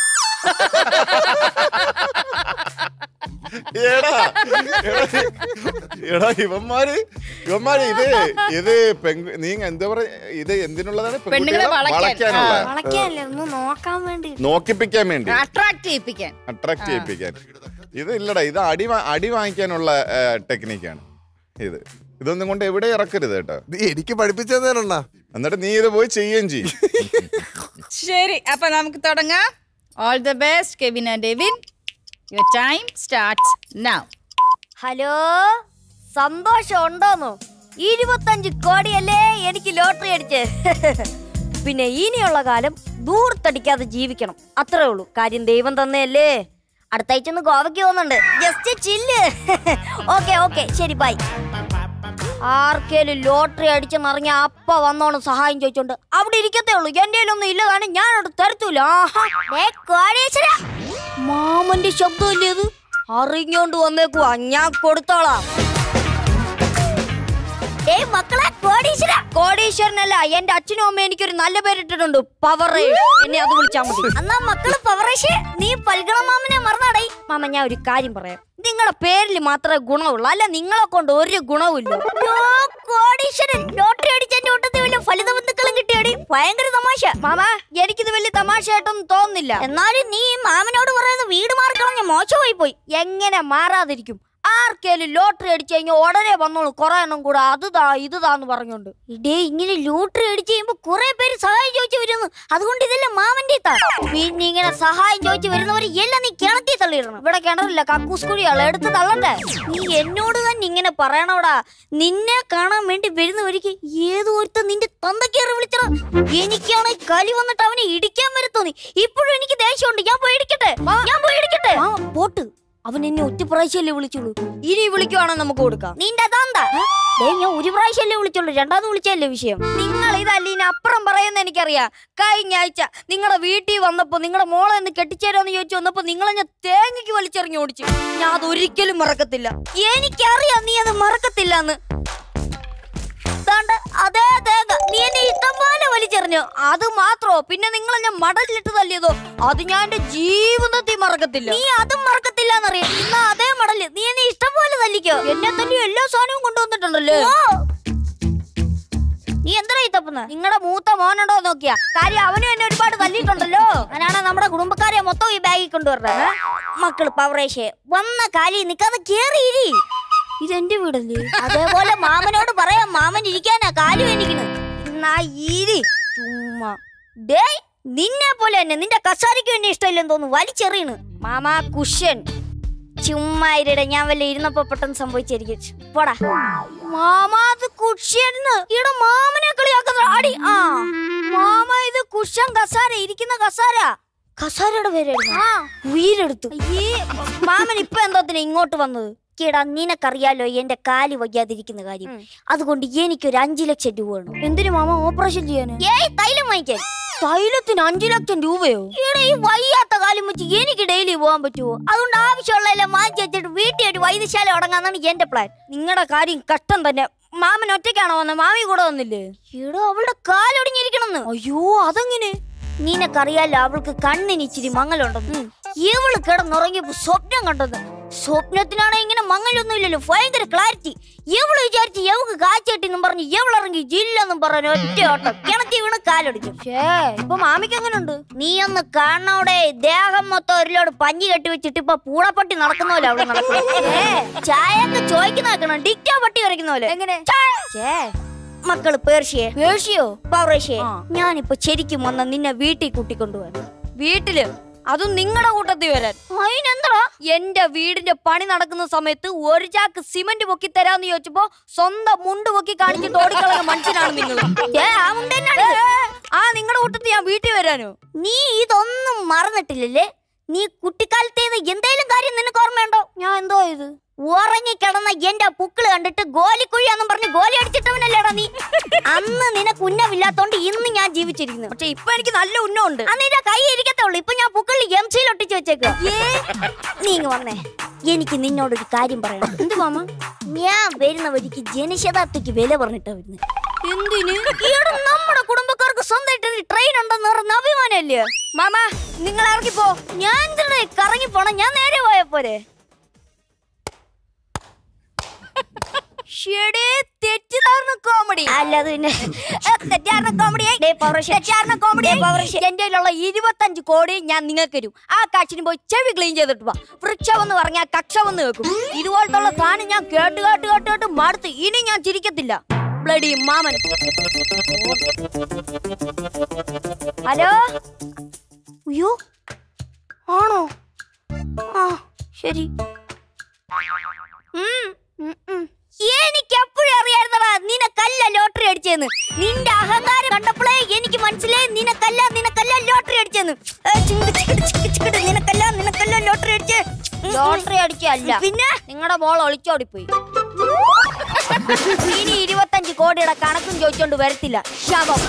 എടാ എടാ, എടാ ഇവന്മാര് ഇവന്മാര് ഇത് ഇത് പെങ്കു നീ എന്താ പറയാ ഇത് എന്തിനുള്ളതാണ് പെണ്ണുങ്ങളെ വളയ്ക്കാൻ. വളയ്ക്കാനുള്ള ആ. വളയ്ക്കാനല്ലേ ഒന്ന് നോക്കാൻ വേണ്ടി നോക്കിപ്പിക്കാൻ വേണ്ടി അട്രാക്ട് ചെയ്യിപ്പിക്കാൻ അട്രാക്ട് ചെയ്യിപ്പിക്കാൻ ഇത് ഇല്ലടാ ഇത് അടി വാ- അടി വാങ്ങിക്കാനുള്ള ടെക്നിക്കാണ് ഇത് ഇതൊന്നും കൊണ്ട് എവിടെ ഇറക്കരുത് കേട്ടോ നീ എനിക്ക് പഠിപ്പിച്ചു തന്നേരണ്ണ എന്നിട്ട് നീ ഇത് പോയി ചെയ്യുകയും ചെയ്യും ശരി അപ്പൊ നമുക്ക് തുടങ്ങാം all the best Kevin and Devin your time starts now hello സന്തോഷം ഉണ്ടോന്നോ ഇരുപത്തഞ്ച് കോടിയല്ലേ എനിക്ക് ലോട്ടറി അടിച്ച് പിന്നെ ഇനിയുള്ള കാലം ദൂരത്തടിക്കാതെ ജീവിക്കണം അത്രേ ഉള്ളൂ കാര്യം ദൈവം തന്നെയല്ലേ അടുത്ത ആഴ്ച ഒന്ന് ഗോവയ്ക്ക് പോകുന്നുണ്ട് ജസ്റ്റ് ചില്ല് ഓക്കെ ഓക്കെ ശരി ബൈ ആർക്കേലും ലോട്ടറി അടിച്ചെന്നിറങ്ങിയ അപ്പ വന്നോണം സഹായം ചോദിച്ചോണ്ട് അവിടെ ഇരിക്കത്തേ ഉള്ളൂ എന്റെ ഒന്നും ഇല്ല കാരണം ഞാൻ അവിടെ തരത്തൂല ആഹാ. ദേ കോടീശ്വരാ. മാമന്റെ ശബ്ദമല്ലേ ഇത് അറിഞ്ഞോണ്ട് വന്നേക്കുവാ ഞാൻ കൊടുത്തോളാം ഏയ് മക്കളെ കോടീശ്വര കോടീശ്വരനല്ല എന്റെ അച്ഛനും അമ്മയും എനിക്കൊരു നല്ല പേരിട്ടിട്ടുണ്ട് പവറേഷ് എന്നെ അത് വിളിച്ചാ മതി എന്നാ മക്കള് പവറേഷ് നീ പൽഗണ മാമനെ മറന്നാടേ മാമ ഞാൻ ഒരു കാര്യം പറയാം നിങ്ങളുടെ പേരിൽ മാത്രമേ ഗുണമുള്ളൂ അല്ല നിങ്ങളെ കൊണ്ട് ഒരു ഗുണവുമില്ല കോടീശ്വരൻ ലോട്ടറി അടിച്ചതിന്റെ കൂട്ടത്തിൽ വലിയ ഫലിത ബന്ധുക്കളും കിട്ടിയടി ഭയങ്കര തമാശ മാമ എനിക്കിത് വലിയ തമാശയായിട്ടൊന്നും തോന്നുന്നില്ല എന്നാലും നീ മാമനോട് പറയുന്നത് വീട് മാറിക്കളഞ്ഞ മോശമായി പോയി എങ്ങനെ മാറാതിരിക്കും ആർക്കേലും ലോട്ടറി അടിച്ചു കഴിഞ്ഞാൽ ഉടനെ വന്നോളൂ കുറെ എണ്ണം കൂടെ അത് താ ഇത് താന്ന് പറഞ്ഞോണ്ട് ഇടേ ഇങ്ങനെ ലോട്ടറി അടിച്ചു കഴിയുമ്പോ കുറെ പേര് സഹായം ചോദിച്ചു വരുന്നു അതുകൊണ്ട് ഇതെല്ലാം മാമന്റെ താ പിന്നെ ഇങ്ങനെ സഹായം ചോദിച്ചു വരുന്നവര് എല്ലാം നീ കിണറ്റി തള്ളിയിടണം ഇവിടെ കിണറില്ല കക്കൂസ് കുഴിയാളെ എടുത്ത് തള്ളണ്ടേ നീ എന്നോട് തന്നെ ഇങ്ങനെ പറയണോടാ നിന്നെ കാണാൻ വേണ്ടി വരുന്നവർക്ക് ഏതോ ഒരുത്ത നിന്റെ തന്തക്കേറി വിളിച്ചടാ എനിക്കാണ് കലി വന്നിട്ട് അവനെ ഇടിക്കാൻ വരെ തോന്നി ഇപ്പോഴും എനിക്ക് ദേഷ്യമുണ്ട് ഞാൻ പോയി ഇടിക്കട്ടെ ഞാൻ പോയി ഇടിക്കട്ടെ പോട്ട് അവൻ എന്നെ ഒറ്റ പ്രാവശ്യമല്ലേ വിളിച്ചുള്ളൂ ഇനി വിളിക്കുവാണോ നമുക്ക് കൊടുക്കാം നിന്റെ അതാന്താ ദേ, ഞാൻ ഒരു പ്രാവശ്യമല്ലേ വിളിച്ചുള്ളൂ രണ്ടാമത് വിളിച്ചല്ലേ വിഷയം നിങ്ങൾ ഇതല്ല ഇനി അപ്പുറം പറയുന്ന എനിക്കറിയാം കഴിഞ്ഞ ആഴ്ച നിങ്ങളുടെ വീട്ടിൽ വന്നപ്പോ നിങ്ങളുടെ മോളെ ഒന്ന് കെട്ടിച്ചേരാന്ന് ചോദിച്ചു വന്നപ്പോ നിങ്ങളെ ഞാൻ തേങ്ങയ്ക്ക് വലിച്ചെറിഞ്ഞു ഓടിച്ചു ഞാൻ അത് ഒരിക്കലും മറക്കത്തില്ല എനിക്കറിയാം നീ അത് മറക്കത്തില്ലെന്ന് ദാണ്ട അതേ തേങ്ങ നീ എന്നെ ഇഷ്ടം പോലെ വലിച്ചെറിഞ്ഞു അത് മാത്രോ പിന്നെ നിങ്ങൾ എന്നെ മടലിട്ട് തല്ലിയതോ അത് ഞാൻ എന്റെ ജീവിതത്തിൽ മറക്കത്തില്ല നീ അതും മറക്കത്തില്ല എന്നറിയാം എന്നാ അതേ മടല് നീ എന്നെ ഇഷ്ടം പോലെ തല്ലിക്കോ എന്നെ തല്ലി എല്ലാ സാധനവും കൊണ്ടുവന്നിട്ടുണ്ടല്ലോ നീ എന്താ ഈ തപ്പുന്ന നിങ്ങളുടെ മൂത്ത മോനുണ്ടോ നോക്കിയാ കാര്യം അവനും എന്നെ ഒരുപാട് തല്ലിയിട്ടുണ്ടല്ലോ അങ്ങനെയാണ് നമ്മുടെ കുടുംബക്കാരെ മൊത്തം ഈ ബാഗിൽ കൊണ്ടുവരണത് മക്കള് പവറേഷേ വന്ന കാലി നിക്കാതെ കേറിയിരി ഇതെന്റെ വീടല്ലേ അതേപോലെ മാമനോട് പറയാം മാമൻ ഇരിക്കാനാ കാലും എനിക്കണ് എന്നാ ഇരി ചുമ്മാ ഡേ നിന്നെ പോലെ തന്നെ നിന്റെ കസാരിക്കും എന്നെ ഇഷ്ടമില്ലെന്ന് തോന്നുന്നു വലിച്ചെറിയണ് മാമാ കുഷ്യൻ ചുമ്മാ ഇരിടെ ഞാൻ വല്ല ഇരുന്നപ്പോ പെട്ടെന്ന് സംഭവിച്ചായിരിക്കും പോടാ മാമാ അത് കുഷ്യന്ന് ഇവിടെ മാമനെ കളിയാക്കുന്ന അടി ആ മാമ ഇത് കുഷ്യൻ കസാര ഇരിക്കുന്ന കസാര കസാരയുടെ പേരായിരുന്നു ആ ഉയരെടുത്തു ഈ മാമൻ ഇപ്പൊ എന്തോത്തിന് ഇങ്ങോട്ട് വന്നത് കേടാ നിനക്കറിയാലോ എന്റെ കാല് വയ്യാതിരിക്കുന്ന കാര്യം അതുകൊണ്ട് എനിക്കൊരു അഞ്ചു ലക്ഷം രൂപ വേണം എന്തിനു മാമ ഓപ്പറേഷൻ ചെയ്യാൻ ഏയ് തൈലം വാങ്ങിക്കാൻ തൈലത്തിന് അഞ്ചു ലക്ഷം രൂപയോ ഇവിടെ ഈ വയ്യാത്ത കാലം വെച്ച് എനിക്ക് ഡെയിലി പോകാൻ പറ്റുമോ അതുകൊണ്ട് ആവശ്യമുള്ള എല്ലാം വാങ്ങിച്ചു വെച്ചിട്ട് വീട്ടിൽ ഒരു വൈദ്യശാല തുടങ്ങാന്നാണ് എന്റെ പ്ലാൻ നിങ്ങളുടെ കാര്യം കഷ്ടം തന്നെ മാമൻ ഒറ്റയ്ക്കാണോ വന്നത് മാമി കൂടെ വന്നില്ലേ ഇവിടെ അവളുടെ കാലൊടിഞ്ഞിരിക്കണെന്ന് അയ്യോ അതെങ്ങനെ നിനക്കറിയാലോ അവൾക്ക് കണ്ണിന് ഇച്ചിരി മങ്ങലുണ്ടെന്ന് ഇവള് കിടന്നുറങ്ങിയപ്പോ സ്വപ്നം കണ്ടത് സ്വപ്നത്തിനാണ് ഇങ്ങനെ മങ്ങലൊന്നും ഇല്ലല്ലോ ഭയങ്കര ക്ലാരിറ്റി ഇവള് വിചാരിച്ച് എവക്ക് കാച്ചേട്ടിന്നും പറഞ്ഞ് ഇവളിറങ്ങി ജില്ലെന്നും പറഞ്ഞ ഒറ്റ ഓട്ടം കിണറ്റി വീണ് കാലൊടിച്ചു ഷേ ഇപ്പൊ മാമിക്ക് എങ്ങനെയുണ്ട് നീ ഒന്ന് കാണോടെ ദേഹം മൊത്തം ഒരു ലോട് പഞ്ഞി കെട്ടി വെച്ചിട്ട് ഇപ്പൊ പൂടപ്പട്ടി നടക്കുന്ന പോലെ അവിടെ നടക്കുന്നത് ചായ ഒക്കെ ചോദിക്കുന്ന വെക്കണം ഡിക്റ്റാ പട്ടി വരയ്ക്കുന്ന പോലെ എങ്ങനെ മക്കള് പേർഷ്യയെ പേർഷ്യയോ പൗറേഷ്യയെ ഞാനിപ്പോ ശരിക്കും വന്ന നിന്നെ വീട്ടിൽ കൂട്ടിക്കൊണ്ടുപോകാൻ വീട്ടില് അതും നിങ്ങളുടെ കൂട്ടത്തിൽ വരാൻ അതിനെന്താ എന്റെ വീടിന്റെ പണി നടക്കുന്ന സമയത്ത് ഒരു ചാക്ക് സിമന്റ് പൊക്കി തരാന്ന് ചോദിച്ചപ്പോ സ്വന്തം മുണ്ട് പൊക്കി കാണിച്ച് തോടിക്കളഞ്ഞ മനുഷ്യനാണ് നിങ്ങൾ ഏ, ആ മുണ്ട് തന്നെയാണ് ഇത്. ആ നിങ്ങളുടെ കൂട്ടത്തിൽ ഞാൻ വീട്ടിൽ വരാനോ നീ ഇതൊന്നും മറന്നിട്ടില്ലല്ലേ നീ കുട്ടിക്കാലത്തേത് എന്തേലും കാര്യം നിനക്ക് ഓർമ്മയുണ്ടോ ഞാൻ എന്തോ ഇത് ഉറങ്ങിക്കിടന്ന എന്റെ പുക്കിള് കണ്ടിട്ട് ഗോലിക്കുഴിയാന്നും പറഞ്ഞ് ഗോലി അടിച്ചിട്ടവനല്ലേടാ നീ അന്ന് നിനക്ക് ഉന്നമില്ലാത്തോണ്ട് ഇന്ന് ഞാൻ ജീവിച്ചിരിക്കുന്നു പക്ഷെ ഇപ്പൊ എനിക്ക് നല്ല ഉന്നമുണ്ട് അന്ന് നിന്റെ കൈ ഇരിക്കത്തേ ഉള്ളൂ ഇപ്പൊ ഞാൻ പുക്കിളിൽ എം സിയിൽ ഒട്ടിച്ച് വെച്ചേക്കുക നീ ഇങ്ങ് വന്നേ എനിക്ക് നിന്നോടൊരു കാര്യം പറയണം എന്ത് മാമ ഞാൻ വരുന്ന വഴിക്ക് ജനശതാബ്ദിക്ക് വില പറഞ്ഞിട്ടാ വരുന്നത് എന്തിന് ഇവിടെ നമ്മുടെ കുടുംബക്കാർക്ക് സ്വന്തമായിട്ട് ഒരു ട്രെയിൻ ഉണ്ടെന്ന് പറഞ്ഞ അഭിമാനല്ലേ മാമ നിങ്ങൾ ഇറങ്ങിപ്പോ ഞാൻ എന്തിനാ കറങ്ങി പോണം ഞാൻ നേരെ പോയ പോരെ തെറ്റിദ്ധാരണ കോമഡി അല്ലാതെ പിന്നെ തെറ്റിദ്ധാരണ കോമഡി തെറ്റിദ്ധാരണ കോമഡി എന്റെ കയ്യിലുള്ള ഇരുപത്തഞ്ച് കോടി ഞാൻ നിങ്ങൾക്ക് തരും ആ കാച്ചിന് പോയി ചെവി ക്ലീൻ ചെയ്തിട്ട് വാ വൃക്ഷം എന്ന് പറഞ്ഞാൽ കക്ഷം എന്ന് കേൾക്കും ഇതുപോലത്തുള്ള സാധനം ഞാൻ കേട്ട് കേട്ട് കേട്ട് കേട്ട് മടുത്ത് ഇനി ഞാൻ ചിരിക്കത്തില്ല ബ്ലഡി മാമൻ ഹലോ അയ്യോ ആണോ ആ ശരി ഉം, ഉം, ഉം. എനിക്ക് അപ്പോഴും അറിയായിരുന്നടാ നിനക്കല്ല ലോട്ടറി അടിച്ചെന്ന് നിന്റെ അഹങ്കാരം കണ്ടപ്പോഴേ എനിക്ക് മനസ്സിലായി നിനക്കല്ല നിനക്കല്ല ലോട്ടറി അടിച്ചെന്ന് ഏ, ചിങ്ക് ചിക്കിട് ചിക്ക് ചിക്കിട് നിനക്കല്ല നിനക്കല്ല ലോട്ടറി അടിച്ചേ ലോട്ടറി അടിച്ചല്ല പിന്നെ നിങ്ങളുടെ മോൾ ഒളിച്ചോടിപ്പോയി ഇനി ഇരുപത്തഞ്ച് കോടിയുടെ കണക്കും ചോദിച്ചോണ്ട് വരത്തില്ല ശവം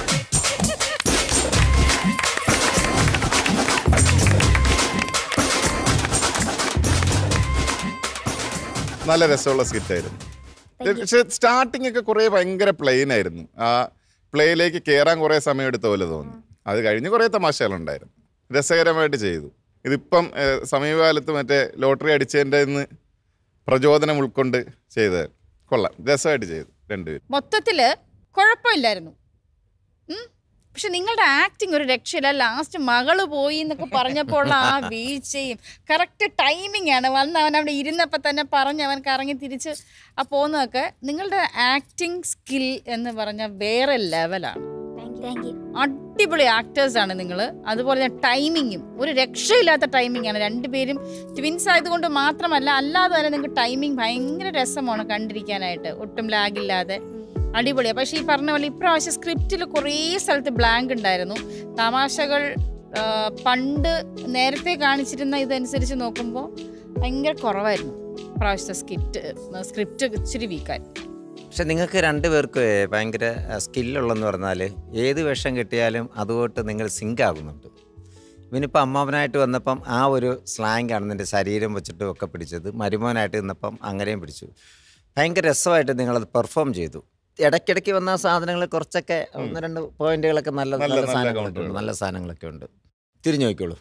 നല്ല രസമുള്ള സ്കിറ്റായിരുന്നു പക്ഷെ സ്റ്റാർട്ടിംഗ് ഒക്കെ കുറേ ഭയങ്കര പ്ലെയിൻ ആയിരുന്നു ആ പ്ലേയിലേക്ക് കയറാൻ കുറേ സമയം എടുത്ത പോലെ തോന്നി അത് കഴിഞ്ഞ് കുറേ തമാശകളുണ്ടായിരുന്നു രസകരമായിട്ട് ചെയ്തു ഇതിപ്പം ഏഹ്, സമീപകാലത്ത് മറ്റേ ലോട്ടറി അടിച്ചതിൻ്റെ നിന്ന് പ്രചോദനം ഉൾക്കൊണ്ട് ചെയ്തത് കൊള്ളാം രസമായിട്ട് ചെയ്തു രണ്ടുപേരും മൊത്തത്തില് കുഴപ്പമില്ലായിരുന്നു ഉം. പക്ഷെ നിങ്ങളുടെ ആക്ടിങ് ഒരു രക്ഷയില്ല ലാസ്റ്റ് മകള് പോയി എന്നൊക്കെ പറഞ്ഞപ്പോൾ ആ വീഴ്ചയും കറക്റ്റ് ടൈമിംഗ് ആണ് വന്ന് അവൻ അവിടെ ഇരുന്നപ്പോൾ തന്നെ പറഞ്ഞ് അവൻ കറങ്ങി തിരിച്ച് ആ പോകുന്നതൊക്കെ നിങ്ങളുടെ ആക്ടിങ് സ്കിൽ എന്ന് പറഞ്ഞ വേറെ ലെവലാണ് താങ്ക് യു അടിപൊളി ആക്ടേഴ്സ് ആണ് നിങ്ങൾ അതുപോലെ തന്നെ ടൈമിങ്ങും ഒരു രക്ഷയില്ലാത്ത ടൈമിംഗ് ആണ് രണ്ടുപേരും ട്വിൻസ് ആയതുകൊണ്ട് മാത്രമല്ല അല്ലാതെ തന്നെ നിങ്ങൾക്ക് ടൈമിംഗ് ഭയങ്കര രസമാണ് കണ്ടിരിക്കാനായിട്ട് ഒട്ടും ലാഗില്ലാതെ അടിപൊളിയാണ് പക്ഷേ ഈ പറഞ്ഞ പോലെ ഇപ്രാവശ്യം സ്ക്രിപ്റ്റിൽ കുറേ സ്ഥലത്ത് ബ്ലാങ്ക് ഉണ്ടായിരുന്നു തമാശകൾ ആ, പണ്ട് നേരത്തെ കാണിച്ചിരുന്ന ഇതനുസരിച്ച് നോക്കുമ്പോൾ ഭയങ്കര കുറവായിരുന്നു ഇപ്രാവശ്യത്തെ സ്കിറ്റ് സ്ക്രിപ്റ്റ് ഇച്ചിരി വീക്കായിരുന്നു പക്ഷെ നിങ്ങൾക്ക് രണ്ടുപേർക്കും ഭയങ്കര സ്കില്ലുള്ളെന്ന് പറഞ്ഞാൽ ഏത് വേഷം കിട്ടിയാലും അതുകൊണ്ട് നിങ്ങൾ സിങ്ക് ആകുന്നുണ്ട് ഇവനിപ്പോൾ അമ്മാവനായിട്ട് വന്നപ്പം ആ ഒരു സ്ലാങ് ആണ് നിൻ്റെ ശരീരം വെച്ചിട്ടും ഒക്കെ പിടിച്ചത് മരുമോനായിട്ട് നിന്നപ്പം അങ്ങനെയും പിടിച്ചു ഭയങ്കര രസമായിട്ട് നിങ്ങളത് പെർഫോം ചെയ്തു ഇടയ്ക്കിടയ്ക്ക് വന്ന സാധനങ്ങൾ കുറച്ചൊക്കെ ഒന്ന് രണ്ട് പോയിന്റുകളൊക്കെ നല്ല നല്ല- നല്ല നല്ല സാധനങ്ങളൊക്കെ ഉണ്ട് counter. നല്ല സാധനങ്ങളൊക്കെ ഉണ്ട് തിരിഞ്ഞു നോക്കിക്കോളൂ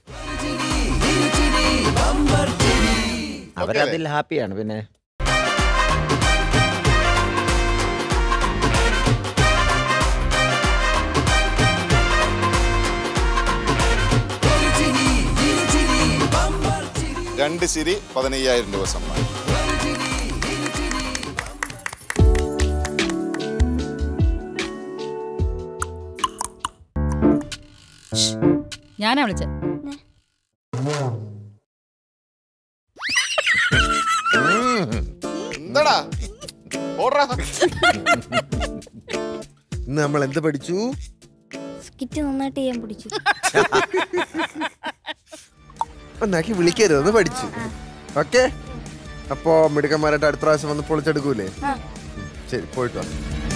അവരതിൽ ഹാപ്പിയാണ് പിന്നെ രണ്ട് ചിരി പതിനയ്യായിരം രൂപ സമ്മാനം ഞാനാ വിളിച്ചത് എന്താടാ ഓടാ ഇന്ന് നമ്മൾ എന്ത് പഠിച്ചു സ്കിറ്റ് നന്നായിട്ട് ചെയ്യാൻ പിടിച്ചു ഒന്നാക്കി വിളിക്കരുതെന്ന് പഠിച്ചു ഓക്കെ അപ്പോ മിടുക്കന്മാരായിട്ട് അടുത്ത പ്രാവശ്യം വന്ന് പൊളിച്ചെടുക്കൂലേ ഉം, ശരി പോയിട്ട് വാ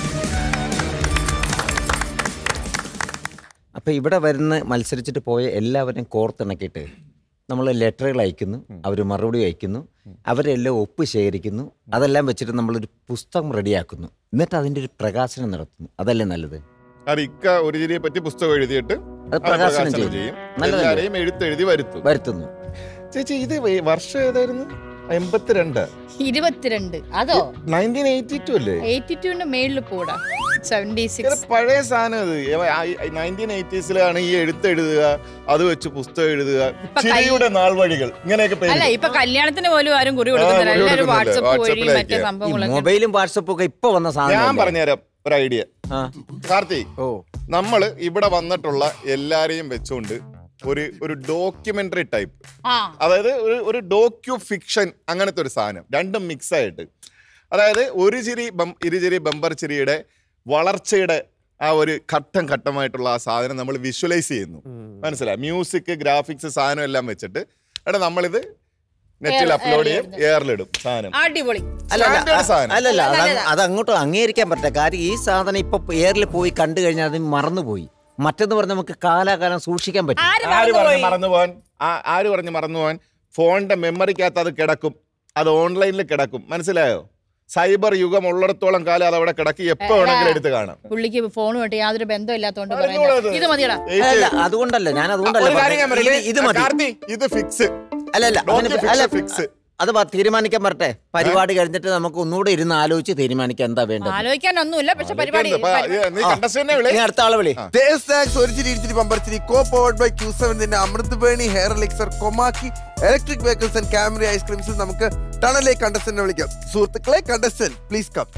അപ്പോൾ ഇവിടെ വരുന്ന മത്സരിച്ചിട്ട് പോയ എല്ലാവരെയും കോർത്തിണക്കിയിട്ട് നമ്മൾ ലെറ്ററുകൾ അയക്കുന്നു അവർ മറുപടി അയക്കുന്നു അവരെല്ലാം ഒപ്പ് ശേഖരിക്കുന്നു അതെല്ലാം വെച്ചിട്ട് നമ്മളൊരു പുസ്തകം റെഡിയാക്കുന്നു എന്നിട്ട് അതിൻ്റെ ഒരു പ്രകാശനം നടത്തുന്നു അതല്ലേ നല്ലത് അത് ഇക്ക ഒരു ചിരിയെ പറ്റി പുസ്തകം എഴുതിയിട്ട് അത് അത് പ്രകാശനം ചെയ്യും ചെയ്യും നല്ലതല്ലേ? എല്ലാരെയും എഴുത്തെഴുതി വരുത്തും വരുത്തുന്നു ചേച്ചി ഇത് വേ- വർഷം ഏതായിരുന്നു എൺപത്തിരണ്ട് ഇരുപത്തിരണ്ട് അതോ നയൻറ്റീൻ എയ്റ്റി ടു അല്ലേ എയ്റ്റി ടുവിന്റെ മേളിൽ പോടാ സെവന്റി ഇത് സിക്സ് പഴയ സാധനം ഇത് നയൻറ്റീൻ എയ്റ്റീസിലാണ് ഈ എഴുത്തെഴുതുക അത് വെച്ച് പുസ്തകം എഴുതുക ഇപ്പൊ ചിരിയുടെ നാൾ വഴികൾ ഇങ്ങനെയൊക്കെ പേര് അല്ല ഇപ്പൊ കല്യാണത്തിന് പോലും ആരും കുറി ആ, കൊടുക്കുന്നില്ല കുറി എല്ലാവരും കൊടുക്കുന്നില്ല. വാട്സപ്പ് വഴി വാട്സപ്പിലേക്ക്. മറ്റേ ഈ സംഭവങ്ങളൊക്കെ മൊബൈലും വാട്സപ്പും ഒക്കെ ഇപ്പൊ വന്ന ഞാൻ സാധനം പറഞ്ഞുതരാം ഒരു ഐഡിയ ആ കാർത്തി ഓ നമ്മൾ ഇവിടെ വന്നിട്ടുള്ള എല്ലാരെയും വെച്ചുകൊണ്ട് ഒരു ഒരു ഡോക്യുമെന്ററി ടൈപ്പ് ആ അതായത് ഒരു ഒരു ഡോക്യു ഫിക്ഷൻ അങ്ങനത്തെ ഒരു സാധനം രണ്ടും മിക്സ് ആയിട്ട് അതായത് ഒരു ചിരി ബം- ഇരുചിരി ബമ്പർ ചിരിയുടെ വളർച്ചയുടെ ആ ഒരു ഘട്ടം ഘട്ടമായിട്ടുള്ള ആ സാധനം നമ്മൾ വിഷ്വലൈസ് ചെയ്യുന്നു മനസ്സിലായി മ്യൂസിക് ഗ്രാഫിക്സ് സാധനം എല്ലാം വെച്ചിട്ട് എടാ നമ്മളിത് നെറ്റിൽ Air- അപ്ലോഡ് ചെയ്യും air എയറിലിടും സാധനം അടിപൊളി അല്ല അല്ല, Standard സാധനം. അല്ലല്ല അത് നല്ലതാ. അത് അങ്ങോട്ട് അംഗീകരിക്കാൻ പറ്റില്ല കാര്യം ഈ സാധനം ഇപ്പൊ എയറിൽ പോയി കണ്ടു കഴിഞ്ഞാൽ അത് മറന്നുപോയി മറ്റെന്ന് പറഞ്ഞാൽ നമുക്ക് കാലാകാലം സൂക്ഷിക്കാൻ പറ്റും ആര് ആര് പറഞ്ഞു മറന്നുപോയി? മറന്നു പോവാൻ ആ- ആര് പറഞ്ഞു മറന്നു പോവാൻ ഫോണിന്റെ മെമ്മറിക്കകത്ത് അത് കിടക്കും അത് ഓൺലൈനിൽ കിടക്കും മനസ്സിലായോ സൈബർ യുഗം ഉള്ളിടത്തോളം കാലം അത് അവിടെ കിടക്കി എപ്പോ വേണമെങ്കിലും എടുത്ത് കാണാം പുള്ളിക്ക് ഫോണുമായിട്ട് യാതൊരു ബന്ധം ഇല്ലാത്തോണ്ട് അറിഞ്ഞൂടാ പറയുന്നത് ഇത്. ഇത് മതിയടാ ഏയ് അല്ല അതുകൊണ്ടല്ല ഞാൻ അതുകൊണ്ടല്ല ഒരു കാര്യം ഞാൻ പറഞ്ഞത്. പറയട്ടെ. ഇത് ഇത് മതി കാർത്തി, ഇത് ഫിക്സ് അല്ല അല്ല Docu അതിന് fix, അല്ല fix. അത് പ- തീരുമാനിക്കാൻ പറ്റട്ടെ പരിപാടി കഴിഞ്ഞിട്ട് നമുക്ക് ഒന്നുകൂടെ ഇരുന്ന് ആലോചിച്ച് തീരുമാനിക്കാൻ എന്താ വേണ്ടത് ആലോചിക്കാനൊന്നുമില്ല പക്ഷെ പരിപാടി നീ കണ്ടസ്റ്റന്റിനെ വിളി ഇനി അടുത്ത ആളെ വിളി ദേവ് സ്നാക്സ് ഒരു ചിരി ഇടിച്ചിരി പമ്പർച്ചിരി co powered by Q seven Amrut Veni hair elixir Komaki electric vehicles and camera ഐസ്ക്രീംസിൽ നമുക്ക് ടണലിലെ കണ്ടസ്റ്റന്റിനെ വിളിക്കാം സുഹൃത്തുക്കളെ കണ്ടസ്റ്റന്റ് പ്ലീസ് കം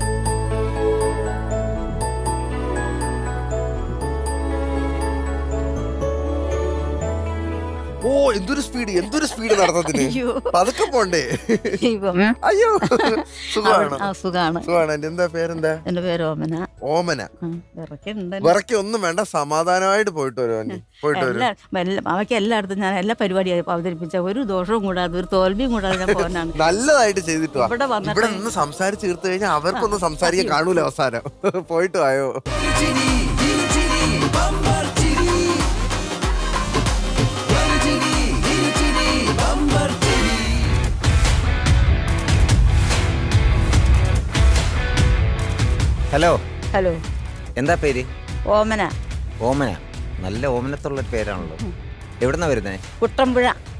ഓ എന്തൊരു സ്പീഡ് എന്തൊരു സ്പീഡ് നടത്തത്തിന് അയ്യോ. പതുക്കെ പോണ്ടേ ഇപ്പം അയ്യോ സുഖമാണോ ആ സുഖാണ് സുഖമാണ് എന്റെ എന്താ പേരെന്താ എന്റെ പേര് ഓമന ഓമന വിറക്കുന്നുണ്ട് വിറക്കി ഒന്നും വേണ്ട സമാധാനമായിട്ട് പോയിട്ട് വരും ആന്റി പോയിട്ട് വരും എല്ലാ എല്ലാ- അവയ്ക്ക് എല്ലായിടത്തും ഞാൻ എല്ലാ പരിപാടിയും അവതരിപ്പിച്ച ഒരു ദോഷവും കൂടാതെ ഒരു തോൽവിയും കൂടാതെ ഞാൻ പോകാനാണ് നല്ലതായിട്ട് ചെയ്തിട്ട് വാ ഇവിടെ വന്നിട്ട് ഇവിടെ നിന്ന് സംസാരിച്ച് തീർത്ത് കഴിഞ്ഞാൽ അവർക്കൊന്നും സംസാരിക്കാൻ കാണൂല അവസാനം പോയിട്ട് വായോ ഹലോ ഹലോ എന്താ പേര് ഓമന ഓമന നല്ല ഓമനത്തുള്ള ഒരു പേരാണല്ലോ എവിടുന്നാ വരുന്നേ കുട്ടമ്പുഴ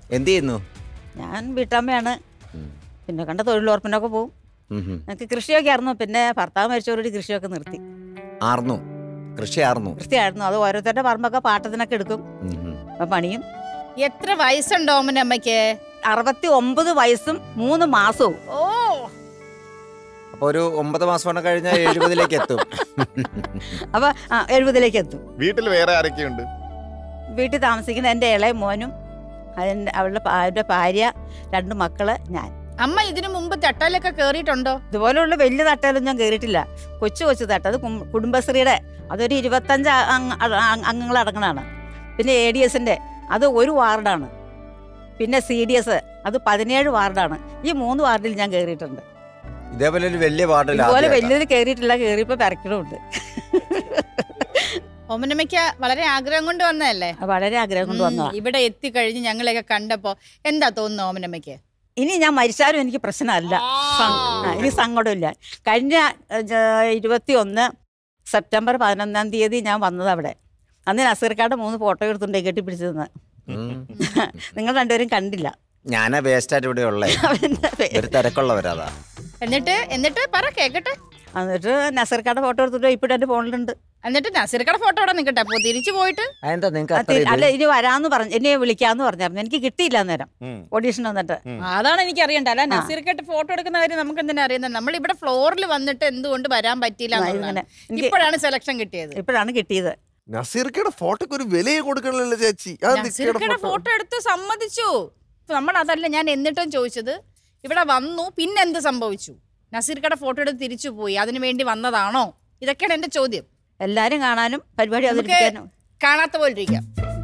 എന്ത് ചെയ്യുന്നു ഞാൻ വീട്ടമ്മയാണ് പിന്നെ കണ്ട തൊഴിലുറപ്പിനൊക്കെ പോകും ഉം ഉം. എനിക്ക് കൃഷിയൊക്കെ ആയിരുന്നു പിന്നെ ഭർത്താവ് മരിച്ചവരോട് കൃഷിയൊക്കെ നിർത്തി ആർന്നു കൃഷി ആർന്നു കൃഷിയായിരുന്നു അത് ഓരോരുത്തരുടെ പറമ്പൊക്കെ പാട്ടത്തിനൊക്കെ എടുക്കും ഉം ഉം. അപ്പൊ പണിയും എത്ര വയസ്സുണ്ട് ഓമനമ്മയ്ക്ക് അറുപത്തി ഒമ്പത് വയസ്സും മൂന്ന് മാസവും ഓ അപ്പൊ ഒരു ഒമ്പത് മാസം കൊണ്ട് കഴിഞ്ഞാൽ എഴുപതിലേക്ക് എത്തും അപ്പൊ ആ, എഴുപതിലേക്ക് എത്തും വീട്ടിൽ വേറെ ആരൊക്കെയുണ്ട് വീട്ടിൽ താമസിക്കുന്ന എൻ്റെ ഇളയ മോനും അതിൻ്റെ അവളുടെ ഭാ- അവരുടെ ഭാര്യ രണ്ട് മക്കള് ഞാൻ അമ്മ ഇതിനു മുമ്പ് തട്ടലൊക്കെ കേറിയിട്ടുണ്ടോ ഇതുപോലെയുള്ള വലിയ തട്ടയിലൊന്നും ഞാൻ കയറിയിട്ടില്ല കൊച്ചു കൊച്ചു തട്ട അത് കും- കുടുംബശ്രീയുടെ അതൊരു ഇരുപത്തഞ്ച് അംഗ- അ- അംഗങ്ങൾ അടങ്ങണതാണ് പിന്നെ എ ഡി എസിൻ്റെ അത് ഒരു വാർഡാണ് പിന്നെ സി ഡി എസ് അത് പതിനേഴ് വാർഡാണ് ഈ മൂന്ന് വാർഡിൽ ഞാൻ കയറിയിട്ടുണ്ട് ഇതേപോലെ ഒരു വലിയ വാർഡിൽ ഇതുപോലെ വലിയതിൽ കയറിയിട്ടില്ല കയറിയപ്പോൾ പെരക്കണമുണ്ട് ഓമനമ്മയ്ക്ക് വളരെ ആഗ്രഹം കൊണ്ട് വന്നതല്ലേ വളരെ ആഗ്രഹം കൊണ്ട് ഉം, വന്നതാണ് ഇവിടെ എത്തിക്കഴിഞ്ഞ് ഞങ്ങളെയൊക്കെ കണ്ടപ്പോ എന്താ തോന്നുന്നു ഓമനമ്മയ്ക്ക് ഇനി ഞാൻ മരിച്ചാലും എനിക്ക് പ്രശ്നമല്ല സ- ആ, ഇനി സങ്കടമില്ല കഴിഞ്ഞ ഇരുപത്തി ഒന്ന് സെപ്റ്റംബർ പതിനൊന്നാം തീയതി ഞാൻ വന്നത് അവിടെ അന്ന് നസീർക്കാട് മൂന്ന് ഫോട്ടോ എടുത്തുണ്ട് കെട്ടിപ്പിടിച്ചതെന്ന് നിങ്ങൾ രണ്ടുപേരും കണ്ടില്ല ഞാനാ വേസ്റ്റായിട്ട് ഇവിടെ ഉള്ളേ അവന്റെ പേര്. ഒരു തിരക്കുള്ളവരതാ എന്നിട്ട് എന്നിട്ട് പറ കേക്കട്ടെ എന്നിട്ട് നസീർക്കാട് ഫോട്ടോ എടുത്തിട്ട് ഇപ്പോഴും എൻ്റെ ഫോണിലുണ്ട് എന്നിട്ട് നസീർക്കടെ ഫോട്ടോ അവിടെ നിൽക്കട്ടെ അപ്പൊ തിരിച്ചു പോയിട്ട് അതെന്താ നിങ്ങക്ക് ആ, അത്ര തി- ഇത്? അല്ല ഇനി വരാന്ന് പറഞ്ഞു എന്നെ വിളിക്കാന്ന് പറഞ്ഞായിരുന്നു എനിക്ക് കിട്ടിയില്ല അന്നേരം ഉം. ഓഡീഷൻ വന്നിട്ട് അതാണ് എനിക്ക് അറിയണ്ട അല്ല നസീർക്കട്ട് ഫോട്ടോ എടുക്കുന്ന കാര്യം നമുക്ക് എന്തിനാ അറിയുന്നത് നമ്മൾ ഇവിടെ ഫ്ലോറിൽ വന്നിട്ട് എന്തുകൊണ്ട് വരാൻ പറ്റിയില്ല ആ, എന്നുള്ളതാണ്. ഇങ്ങനെ. എനിക്ക് ഇപ്പോഴാണ് സെലക്ഷൻ കിട്ടിയത് ഇപ്പോഴാണ് കിട്ടിയത് നസീർക്കയുടെ ഫോട്ടോക്ക് ഒരു വിലയെ കൊടുക്കണല്ലോ ചേച്ചി അത് നസീർക്കയുടെ നിക്കയുടെ photo. ഫോട്ടോ എടുത്ത് സമ്മതിച്ചു നമ്മൾ അതല്ല ഞാൻ എന്നിട്ടും ചോദിച്ചത് ഇവിടെ വന്നു പിന്നെ എന്ത് സംഭവിച്ചു നസീർക്കയുടെ ഫോട്ടോ എടുത്ത് തിരിച്ചു പോയി അതിനു വേണ്ടി വന്നതാണോ ഇതൊക്കെയാണ് എന്റെ ചോദ്യം എല്ലാരും കാണാനും പരിപാടി നമുക്ക് അവതരിപ്പിക്കാനും കാണാത്ത പോലെ ഇരിക്കാം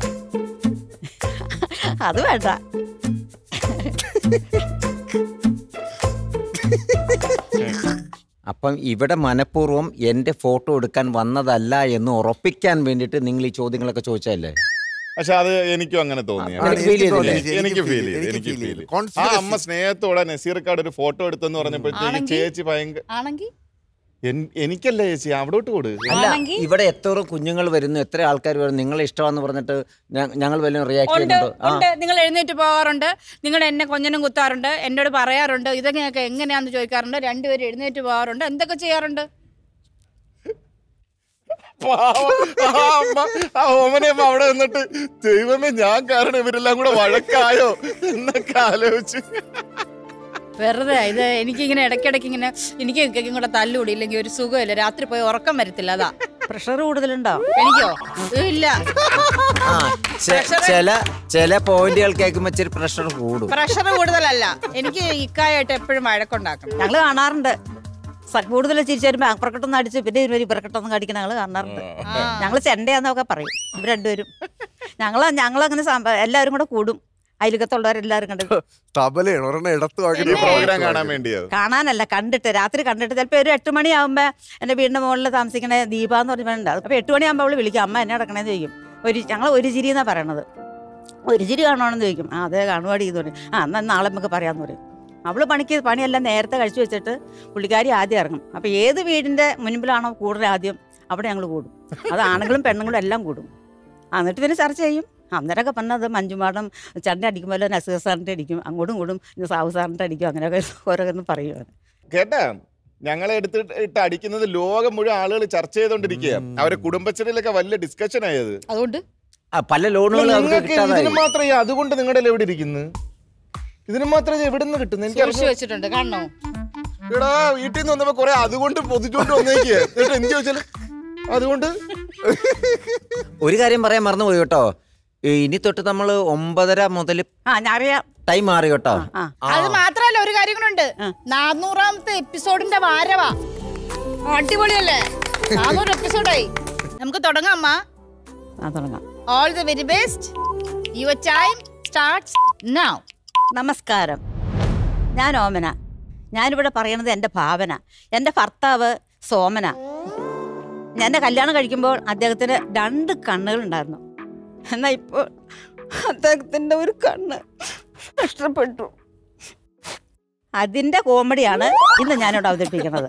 അത് വേണ്ട അപ്പം ഇവിടെ മനഃപൂർവ്വം എന്റെ ഫോട്ടോ എടുക്കാൻ വന്നതല്ല എന്ന് ഉറപ്പിക്കാൻ വേണ്ടിയിട്ട് നിങ്ങൾ ഈ ചോദ്യങ്ങളൊക്കെ ചോദിച്ചല്ലേ പക്ഷെ അത് എനിക്കും അങ്ങനെ തോന്നി ആ, എനിക്ക് feel ചെയ്തില്ലേ? തോന്നി, എനിക്ക് എനിക്ക് ഫീൽ ചെയ്തു എനിക്ക് എനിക്ക് feel ഫീൽ ചെയ്തു. ചെയ്തു ആ Conspiracy. അമ്മ സ്നേഹത്തോടെ നസീർക്കാട് ഒരു ഫോട്ടോ എടുത്തെന്ന് പറഞ്ഞപ്പോഴത്തേക്ക് ആണെങ്കി- ചേച്ചി ഭയങ്കര ആണെങ്കിൽ എൻ- എനിക്കല്ലേ ചേച്ചി അവിടോട്ട് കൊടു അല്ല ആണെങ്കി? ഇവിടെ എത്ര കുഞ്ഞുങ്ങൾ വരുന്നു എത്ര ആൾക്കാർ വരുന്നു നിങ്ങളെ ഇഷ്ടമാന്ന് പറഞ്ഞിട്ട് ഞ- ഞങ്ങൾ വല്ലതും റിയാക്ട് ഉണ്ട് ചെയ്യുന്നുണ്ടോ ആ ഉണ്ട് നിങ്ങൾ എഴുന്നേറ്റ് പോകാറുണ്ട് നിങ്ങൾ എന്നെ കൊഞ്ഞനും കുത്താറുണ്ട് എന്നോട് പറയാറുണ്ട് ഇതൊക്കെ എങ്ങനെയാന്ന് ചോദിക്കാറുണ്ട് രണ്ടുപേരും എഴുന്നേറ്റ് പോകാറുണ്ട് എന്തൊക്കെ ചെയ്യാറുണ്ട് പാവം. ആ അമ്മ ആ ഓമനയമ്മ അവിടെ നിന്നിട്ട് ദൈവമേ ഞാൻ കാരണം ഇവരെല്ലാം കൂടെ വഴക്കായോ എന്നൊക്കെ ആലോചിച്ച് വെറുതെ ഇത് എനിക്കിങ്ങനെ ഇടയ്ക്കിടയ്ക്ക് ഇങ്ങനെ എനിക്ക് ഇക്കും കൂടെ തല്ലുകൂടി ഇല്ലെങ്കിൽ ഒരു സുഖമില്ല രാത്രി പോയി ഉറക്കം വരത്തില്ല അതാ പ്രഷർ കൂടുതലുണ്ടോ എനിക്കോ ഇല്ല ആ ചെ- ചില ചില പോയിന്റുകൾ കേൾക്കുമ്പോൾ ഇച്ചിരി പ്രഷർ കൂടും പ്രഷർ കൂടുതലല്ല എനിക്ക് ഇക്കായിട്ട് എപ്പോഴും വഴക്കുണ്ടാക്കണം ഞങ്ങള് കാണാറുണ്ട് സ- കൂടുതൽ ചിരിച്ചു വരുമ്പോ അപ്പുറക്കട്ടൊന്ന് അടിച്ച് പിന്നെ ഇവര് ഇപ്പുറക്കട്ടൊന്ന് കടിക്കുന്ന ഞങ്ങള് കാണാറുണ്ട് ഞങ്ങള് ചെണ്ടയാന്നൊക്കെ പറയും ഇവർ രണ്ടുപേരും ഞങ്ങള് ഞങ്ങളങ്ങനെ സംഭ- എല്ലാവരും കൂടെ കൂടും അയൽക്കത്തുള്ളവരെല്ലാവരും കണ്ട് തബലയാണ് ഒരെണ്ണം ഇടത്ത് വാക്കി ഈ പ്രോഗ്രാം കാണാൻ വേണ്ടിയോ കാണാനല്ല കണ്ടിട്ട് രാത്രി കണ്ടിട്ട് ചിലപ്പോൾ ഒരു എട്ട് മണിയാകുമ്പോൾ എൻ്റെ വീടിൻ്റെ മുകളിൽ താമസിക്കണ ദീപ എന്ന് പറഞ്ഞിട്ടുണ്ട് അപ്പോൾ എട്ട് മണിയാകുമ്പോൾ അവൾ വിളിക്കും അമ്മ എന്നെ അടക്കണേന്ന് ചോദിക്കും ഒരു ഞങ്ങൾ ഒരു ചിരി എന്നാണ് പറയണത് ഒരു ചിരി കാണുവാണെന്ന് ചോദിക്കും ആ അതെ കാണുവാടി എന്ന് പറയും ആ എന്നാൽ നാളെ നമുക്ക് പറയാമെന്ന് പറയും അവൾ പണിക്ക് പണിയെല്ലാം നേരത്തെ കഴിച്ചു വെച്ചിട്ട് പുള്ളിക്കാരി ആദ്യം ഇറങ്ങും അപ്പോൾ ഏത് വീടിൻ്റെ മുൻപിലാണോ കൂടുതൽ ആദ്യം അവിടെ ഞങ്ങൾ കൂടും അത് ആണുങ്ങളും പെണ്ണുങ്ങളും എല്ലാം കൂടും ആ, എന്നിട്ട് പിന്നെ ചർച്ച ചെയ്യും അന്നേരമൊക്കെ പറഞ്ഞത് മഞ്ജുമാടം ചണ്ട അടിക്കുമ്പോൾ നസീർ സാറിൻ്റെ അടിക്കും അങ്ങോട്ടും ഇങ്ങോട്ടും ഇത് സാഹു സാറിൻ്റെ അടിക്കും അങ്ങനെയൊക്കെ ഓരോന്ന് പറയും അവൻ. കേട്ടാ ഞങ്ങളെ എടുത്തിട്ട് ഇട്ട് അടിക്കുന്നത് ലോകം മുഴുവൻ ആളുകൾ ചർച്ച ചെയ്തോണ്ടിരിക്കുക അവരെ കുടുംബശ്രീയിലൊക്കെ വലിയ ഡിസ്കഷൻ ആയത് അതുകൊണ്ട് ആ, പല ലോണുകളും അവർക്ക് നിങ്ങൾക്ക് കിട്ടാതായി ഇതിന് മാത്രം ഈ അതുകൊണ്ട് നിങ്ങളുടെ എവിടെ ഇരിക്കുന്നു ഇതിന് മാത്രം ഇത് എവിടെ നിന്ന് കിട്ടുന്നു എനിക്ക് സൂക്ഷിച്ചു വെച്ചിട്ടുണ്ട് കാണണോ എടാ വീട്ടിൽ നിന്ന് വന്നപ്പോ കൊറേ അതുകൊണ്ട് പൊതിച്ചോണ്ട് വന്നേക്ക് എന്നിട്ട് എന്ത് ചോദിച്ചാല് അതുകൊണ്ട് ഒരു കാര്യം പറയാൻ മറന്നുപോയി കേട്ടോ ഈ ഇനി തൊട്ട് നമ്മൾ ഒമ്പതര മുതൽ ആ ഞാൻ അറിയാം ടൈം മാറി കേട്ടോ ആ ആ. അത് മാത്രല്ല ഒരു കാര്യം കൂടെ ഉണ്ട് ആ. നാനൂറാമത്തെ എപ്പിസോഡിന്റെ വാരവാ അടിപൊളിയല്ലേ നാനൂറ് എപ്പിസോഡായി നമുക്ക് തുടങ്ങാം അമ്മ ആ തുടങ്ങാം all the very best your time starts now നമസ്കാരം ഞാൻ ഓമന ഞാനിവിടെ പറയണത് എൻ്റെ ഭാവന എൻ്റെ ഭർത്താവ് സോമന ഞാൻ എൻ്റെ കല്യാണം കഴിക്കുമ്പോൾ അദ്ദേഹത്തിന് രണ്ട് കണ്ണുകളുണ്ടായിരുന്നു എന്നാൽ ഇപ്പോൾ അദ്ദേഹത്തിൻ്റെ ഒരു കണ്ണ് നഷ്ടപ്പെട്ടു അതിൻ്റെ കോമഡിയാണ് ഇന്ന് ഞാനിവിടെ അവതരിപ്പിക്കുന്നത്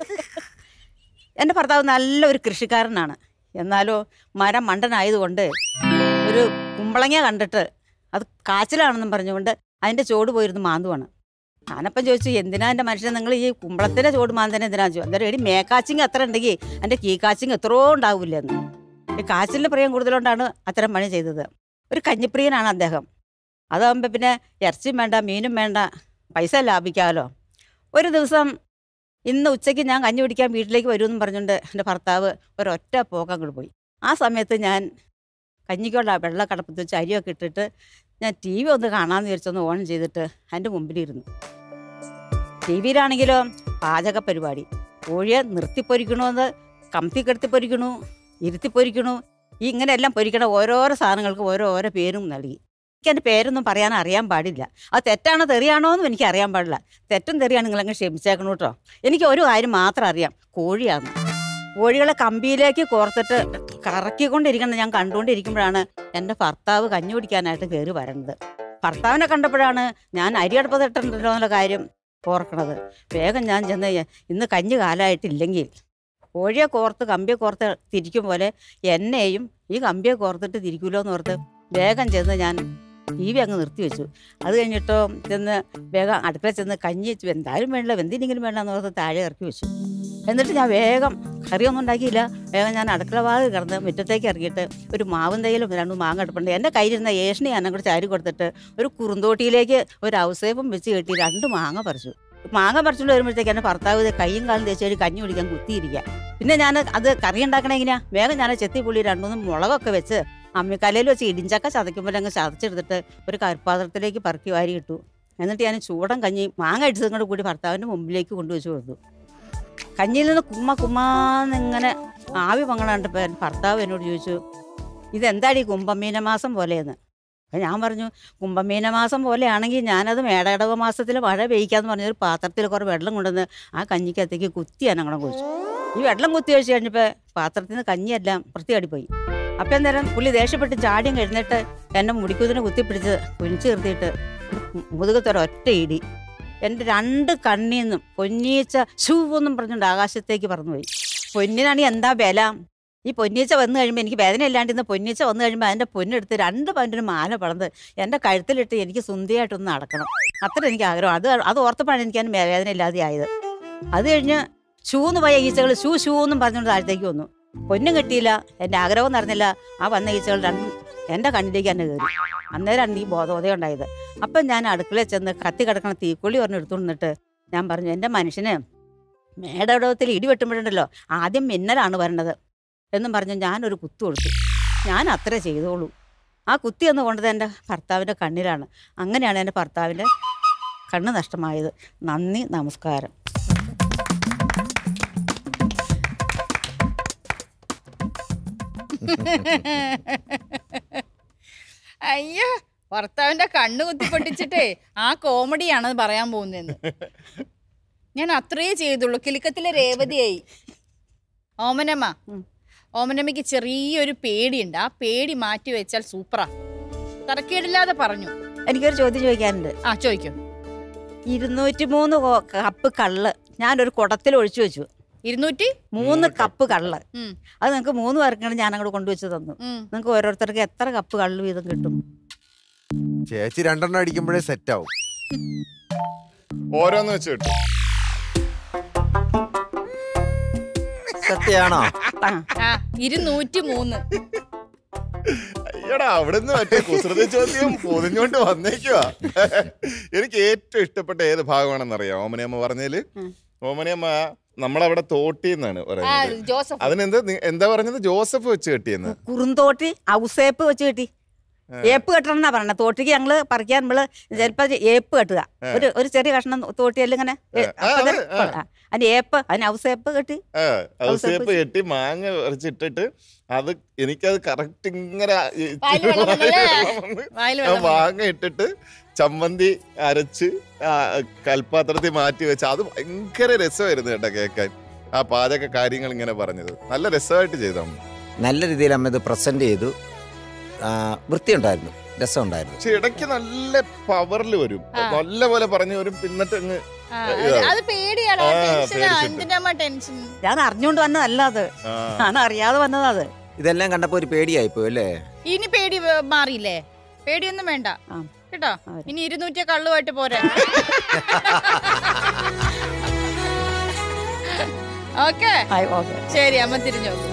എൻ്റെ ഭർത്താവ് നല്ലൊരു കൃഷിക്കാരനാണ് എന്നാലോ മരം മണ്ടനായതുകൊണ്ട് ഒരു കുമ്പളങ്ങ കണ്ടിട്ട് അത് കാച്ചിലാണെന്നും പറഞ്ഞുകൊണ്ട് അതിൻ്റെ ചോട് പോയിരുന്ന് മാന്തുവാണ് ഞാനപ്പം ചോദിച്ചു എന്തിനാ എൻ്റെ മനുഷ്യൻ നിങ്ങൾ ഈ കുമ്പളത്തിൻ്റെ ചോട് മാന്തനെ എന്തിനാ ചോദിച്ചു അന്നേരം എടി മേക്കാച്ചിങ് അത്ര ഉണ്ടെങ്കിൽ എൻ്റെ കീ കാച്ചിങ് എത്രയോ ഉണ്ടാവില്ലെന്ന് ഈ കാച്ചിലിന് പ്രിയം കൂടുതലുകൊണ്ടാണ് അത്തരം പണി ചെയ്തത് ഒരു കഞ്ഞിപ്രിയനാണ് അദ്ദേഹം അതാകുമ്പോൾ പിന്നെ ഇറച്ചിയും വേണ്ട മീനും വേണ്ട പൈസ ലാഭിക്കാമല്ലോ ഒരു ദിവസം ഇന്ന് ഉച്ചയ്ക്ക് ഞാൻ കഞ്ഞി കുടിക്കാൻ വീട്ടിലേക്ക് വരുമെന്ന് പറഞ്ഞുകൊണ്ട് എൻ്റെ ഭർത്താവ് ഒരൊറ്റ പോക്ക് അങ്ങോട്ട് പോയി ആ സമയത്ത് ഞാൻ കഞ്ഞിക്കുള്ള വെള്ള കടപ്പത്ത് വെച്ച് അരിയൊക്കെ ഇട്ടിട്ട് ഞാൻ ടി വി ഒന്ന് കാണാമെന്ന് വിചാരിച്ചൊന്ന് ഓൺ ചെയ്തിട്ട് അതിൻ്റെ മുമ്പിലിരുന്നു ടി വിയിലാണെങ്കിലോ പാചക പരിപാടി കോഴിയെ നിർത്തിപ്പൊരിക്കണമെന്ന് കമത്തി കിടത്തി പൊരിക്കണു ഇരുത്തി പൊരിക്കണു ഈ ഇങ്ങനെയെല്ലാം പൊരിക്കണ ഓരോരോ സാധനങ്ങൾക്ക് ഓരോ ഓരോ പേരും നൽകി എനിക്ക് എൻ്റെ പേരൊന്നും പറയാൻ അറിയാൻ പാടില്ല അത് തെറ്റാണോ തെറിയാണോ എന്നും എനിക്ക് അറിയാൻ പാടില്ല തെറ്റും തെറിയാണ് നിങ്ങളങ്ങ് ക്ഷമിച്ചേക്കണം കേട്ടോ എനിക്ക് ഒരു കാര്യം മാത്രം അറിയാം കോഴിയാണ് കോഴികളെ കമ്പിയിലേക്ക് കോർത്തിട്ട് കറക്കിക്കൊണ്ടിരിക്കുന്നത് ഞാൻ കണ്ടുകൊണ്ടിരിക്കുമ്പോഴാണ് എൻ്റെ ഭർത്താവ് കഞ്ഞി കുടിക്കാനായിട്ട് കയറി വരണത് ഭർത്താവിനെ കണ്ടപ്പോഴാണ് ഞാൻ അരി അടുപ്പത്തിട്ടുണ്ടല്ലോ എന്നുള്ള കാര്യം ഓർക്കണത് വേഗം ഞാൻ ചെന്ന് ഇന്ന് കഞ്ഞി കാലമായിട്ടില്ലെങ്കിൽ കോഴിയെ കോർത്ത് കമ്പിയെ കോർത്ത് തിരിക്കും പോലെ എന്നെയും ഈ കമ്പിയെ കോർത്തിട്ട് തിരിക്കുമല്ലോ എന്ന് ഓർത്ത് വേഗം ചെന്ന് ഞാൻ ടി വി അങ്ങ് നിർത്തി വെച്ചു അത് കഴിഞ്ഞിട്ടോ ചെന്ന് വേഗം അടുക്കള ചെന്ന് കഞ്ഞി വെച്ചു എന്തായാലും വേണ്ട എന്തിനെങ്കിലും വേണ്ടെന്ന് ഓർത്ത് താഴെ ഇറക്കി വെച്ചു എന്നിട്ട് ഞാൻ വേഗം കറിയൊന്നും ഉണ്ടാക്കിയില്ല വേഗം ഞാൻ അടുക്കള ഭാഗത്ത് കിടന്ന് മുറ്റത്തേക്ക് ഇറങ്ങിയിട്ട് ഒരു മാവും തൈയിലും രണ്ട് മാങ്ങ അടുപ്പുണ്ട് എൻ്റെ കയ്യിലിരുന്ന ഏഷണി ഞാൻ അങ്ങോട്ട് ചാരി കൊടുത്തിട്ട് ഒരു കുറുന്തോട്ടിയിലേക്ക് ഒരു ഔസേപ്പും വെച്ച് കെട്ടി രണ്ട് മാങ്ങ പറിച്ചു മാങ്ങ പറിച്ചുകൊണ്ട് വരുമ്പോഴത്തേക്ക് എൻ്റെ ഭർത്താവ് ഇത് കയ്യും കാലും തേച്ച് കഞ്ഞി കുടിക്കാൻ കുത്തിയിരിക്കുക പിന്നെ ഞാൻ അത് കറി ഉണ്ടാക്കണ എങ്ങനെയാ വേഗം ഞാൻ ചെത്തിപ്പുള്ളി രണ്ടുമൂന്ന് മുളകൊക്കെ വെച്ച് അമ്മിക്കലയിൽ വെച്ച് ഇടിഞ്ചക്ക ചതയ്ക്കുമ്പോൾ അങ്ങ് ചതച്ചെടുത്തിട്ട് ഒരു കരുപ്പാത്രത്തിലേക്ക് പറക്കി വാരി ഇട്ടു എന്നിട്ട് ഞാൻ ചൂടൻ കഞ്ഞി മാങ്ങ അടിച്ചതും കൂടെ കൂടി ഭർത്താവിൻ്റെ മുമ്പിലേക്ക് കൊണ്ടുവച്ച് കൊടുത്തു കഞ്ഞിയിൽ നിന്ന് കുമ്മ കുമ്മാന്നിങ്ങനെ ആവി പങ്കണണ്ടപ്പോൾ എൻ്റെ ഭർത്താവ് എന്നോട് ചോദിച്ചു ഇതെന്താടി കുംഭമീനമാസം പോലെയെന്ന് അപ്പം ഞാൻ പറഞ്ഞു കുംഭമീനമാസം പോലെയാണെങ്കിൽ ഞാനത് മേടകടവ മാസത്തിൽ മഴ പെയ്ക്കാന്ന് പറഞ്ഞൊരു പാത്രത്തിൽ കുറേ വെള്ളം കൊണ്ടുവന്ന് ആ കഞ്ഞിക്കകത്തേക്ക് കുത്തി അനങ്ങണം കുഴിച്ചു ഈ വെള്ളം കുത്തി വെച്ച് കഴിഞ്ഞപ്പോൾ പാത്രത്തിൽ നിന്ന് കഞ്ഞിയെല്ലാം വൃത്തിയാടിപ്പോയി അപ്പം അന്നേരം പുള്ളി ദേഷ്യപ്പെട്ട് ചാടിയും കഴിഞ്ഞിട്ട് എന്നെ മുടിക്കുതിനെ കുത്തിപ്പിടിച്ച് കുനിച്ച് നിർത്തിയിട്ട് മുതുകത്തൊരൊറ്റ ഇടി എൻ്റെ രണ്ട് കണ്ണിൽ നിന്നും പൊന്നീച്ച ഷൂവെന്നും പറഞ്ഞുകൊണ്ട് ആകാശത്തേക്ക് പറന്നുപോയി പൊന്നിനാണെങ്കിൽ എന്താ ബല ഈ പൊന്നീച്ച വന്നു കഴിയുമ്പോൾ എനിക്ക് വേദന ഇല്ലാണ്ട് ഇന്ന് പൊന്നീച്ച വന്നു കഴിയുമ്പോൾ അതിൻ്റെ പൊന്നെടുത്ത് രണ്ട് പവൻ്റെ മാല പടന്ന് എൻ്റെ കഴുത്തിലിട്ട് എനിക്ക് സുന്ദരിയായിട്ടൊന്ന് നടക്കണം അത്ര എനിക്ക് ആഗ്രഹം അത് അത് ഓർത്തപ്പോഴാണ് എനിക്ക് അതിന് വേദന ഇല്ലാതെ ആയത് അത് കഴിഞ്ഞ് ഷൂന്ന് പോയ ഈച്ചകൾ ഷൂ ഷൂ എന്നും പറഞ്ഞുകൊണ്ട് താഴത്തേക്ക് വന്നു പൊന്നും കിട്ടിയില്ല എൻ്റെ ആഗ്രഹം നടന്നില്ല ആ വന്ന ഈച്ചകൾ രണ്ടും എൻ്റെ കണ്ണിലേക്ക് തന്നെ കയറി അന്നേരമാണ് ഈ ബോധോദയം ഉണ്ടായത് അപ്പം ഞാൻ അടുക്കളയിൽ ചെന്ന് കത്തി കിടക്കണ തീക്കൊള്ളി പറഞ്ഞ് എടുത്തുകൊണ്ട് നിന്നിട്ട് ഞാൻ പറഞ്ഞു എൻ്റെ മനുഷ്യന് മേടവിടവത്തിൽ ഇടി വെട്ടുമ്പോഴുണ്ടല്ലോ ആദ്യം മിന്നലാണ് വരണത് എന്നും പറഞ്ഞ് ഞാനൊരു കുത്തു കൊടുത്തു ഞാൻ അത്രേ ചെയ്തോളൂ ആ കുത്തി എന്ന് കൊണ്ടത് എൻ്റെ ഭർത്താവിൻ്റെ കണ്ണിലാണ് അങ്ങനെയാണ് എൻ്റെ ഭർത്താവിൻ്റെ കണ്ണ് നഷ്ടമായത് നന്ദി നമസ്കാരം അയ്യോ ഭർത്താവിന്റെ കണ്ണ് കുത്തി പൊട്ടിച്ചിട്ടേ ആ കോമഡിയാണെന്ന് പറയാൻ പോകുന്നതെന്ന് ഞാൻ അത്രേ ചെയ്തുള്ളൂ കിലുക്കത്തിലെ രേവതിയായി ഓമനമ്മ ഓമനമ്മയ്ക്ക് ചെറിയൊരു പേടിയുണ്ട് ആ പേടി മാറ്റി വെച്ചാൽ സൂപ്പറാ തറക്കേടില്ലാതെ പറഞ്ഞു എനിക്കൊരു ചോദ്യം ചോദിക്കാനുണ്ട് ആ ചോദിക്കും ഇരുന്നൂറ്റി മൂന്ന് കോ- കപ്പ് കള്ള് ഞാനൊരു കുടത്തിൽ ഒഴിച്ചു വെച്ചു ഇരുന്നൂറ്റി മൂന്ന് കപ്പ് കള്ള് ഉം, അത് നിങ്ങൾക്ക് മൂന്ന് പേർക്കാണ് ഞാൻ അങ്ങോട്ട് കൊണ്ടുവച്ച് തന്നു ഉം. നിങ്ങൾക്ക് ഓരോരുത്തർക്ക് എത്ര കപ്പ് കള്ള് വീതം കിട്ടും ചേച്ചി രണ്ടെണ്ണം അടിക്കുമ്പോഴേ സെറ്റ് ആവും ഓരോന്ന് വെച്ച് കിട്ടും സത്യമാണോ ആ, ആ ഇരുന്നൂറ്റി മൂന്ന് അയ്യടാ അവിടുന്ന് മറ്റേ കുസൃതി ചോദ്യം പൊതിഞ്ഞോണ്ട് വന്നേക്കുവാ എനിക്ക് ഏറ്റവും ഇഷ്ടപ്പെട്ട ഏത് ഭാഗമാണെന്ന് അറിയാം ഓമനയമ്മ പറഞ്ഞതില് ഉം. ഓമനയമ്മ നമ്മളവിടെ തോട്ടി എന്നാണ് ആ പറയുന്നത് ജോസഫ് അതിനെന്ത് നി- എന്താ പറഞ്ഞത് ജോസഫ് വെച്ച് കെട്ടിയെന്ന് കുറുന്തോട്ടി ഔസേപ്പ് വെച്ച് കിട്ടി ഏപ്പ് കെട്ടണം എന്നാ പറഞ്ഞത് തോട്ടിക്ക് ഞങ്ങള് പറിക്കാൻ നമ്മള് ചിലപ്പോ ഏപ്പ് കെട്ടുക ഒരു ഒരു ചെറിയ കഷ്ണം തോട്ടിയല്ല ഇങ്ങനെ ഏ, ആ, അപ്പൊ അത് ആ, ആ, അതിന് ഏപ്പ് അതിന് ഔസേപ്പ് കെട്ടി ആ, ഔസേപ്പ് ഔസേപ്പ് കെട്ടി മാങ്ങ പറിച്ചിട്ടിട്ട് അത് എനിക്കത് കറക്റ്റ് ഇങ്ങനെ ഈ വായില് വെള്ളം വന്നല്ലേ? വെള്ളം വന്ന് വായിൽ ആ വെള്ളം വന്നു. മാങ്ങ ഇട്ടിട്ട് ചമ്മന്തി അരച്ച് ആ കൽപ്പാത്രത്തിൽ മാറ്റി വെച്ച് അത് ഭയങ്കര രസമായിരുന്നു കേട്ടോ കേൾക്കാൻ ആ പാചക കാര്യങ്ങൾ ഇങ്ങനെ പറഞ്ഞത് നല്ല രസമായിട്ട് ചെയ്തു അമ്മ നല്ല രീതിയിൽ അമ്മ ഇത് പ്രസന്റ് ചെയ്തു ആ, വൃത്തിയുണ്ടായിരുന്നു രസമുണ്ടായിരുന്നു പക്ഷെ ഇടയ്ക്ക് നല്ല പവറിൽ വരും ആ. നല്ല പോലെ പറഞ്ഞു വരും പിന്നിട്ട് അങ്ങ് ആ, ഇതാ. അത് പേടിയാണ് ആ, ടെൻഷനാ പേടിച്ചിട്ട്. എന്തിന്റെ അമ്മ ടെൻഷൻ ഞാൻ അറിഞ്ഞുകൊണ്ട് വന്നതല്ല അത് ആ, ഞാൻ അറിയാതെ വന്നതാ അത് ഇതെല്ലാം കണ്ടപ്പോൾ ഒരു പേടിയായിപ്പോയി അല്ലേ ഇനി പേടി വ- മാറിയില്ലേ പേടിയൊന്നും വേണ്ട ആ. കേട്ടോ അവര്. ഇനി ഇരുന്നൂറ്റിയ കള്ളുമായിട്ട് പോരെ ഓക്കെ ആയി ഓക്കെ ശരി അമ്മ തിരിഞ്ഞു നോക്കൂ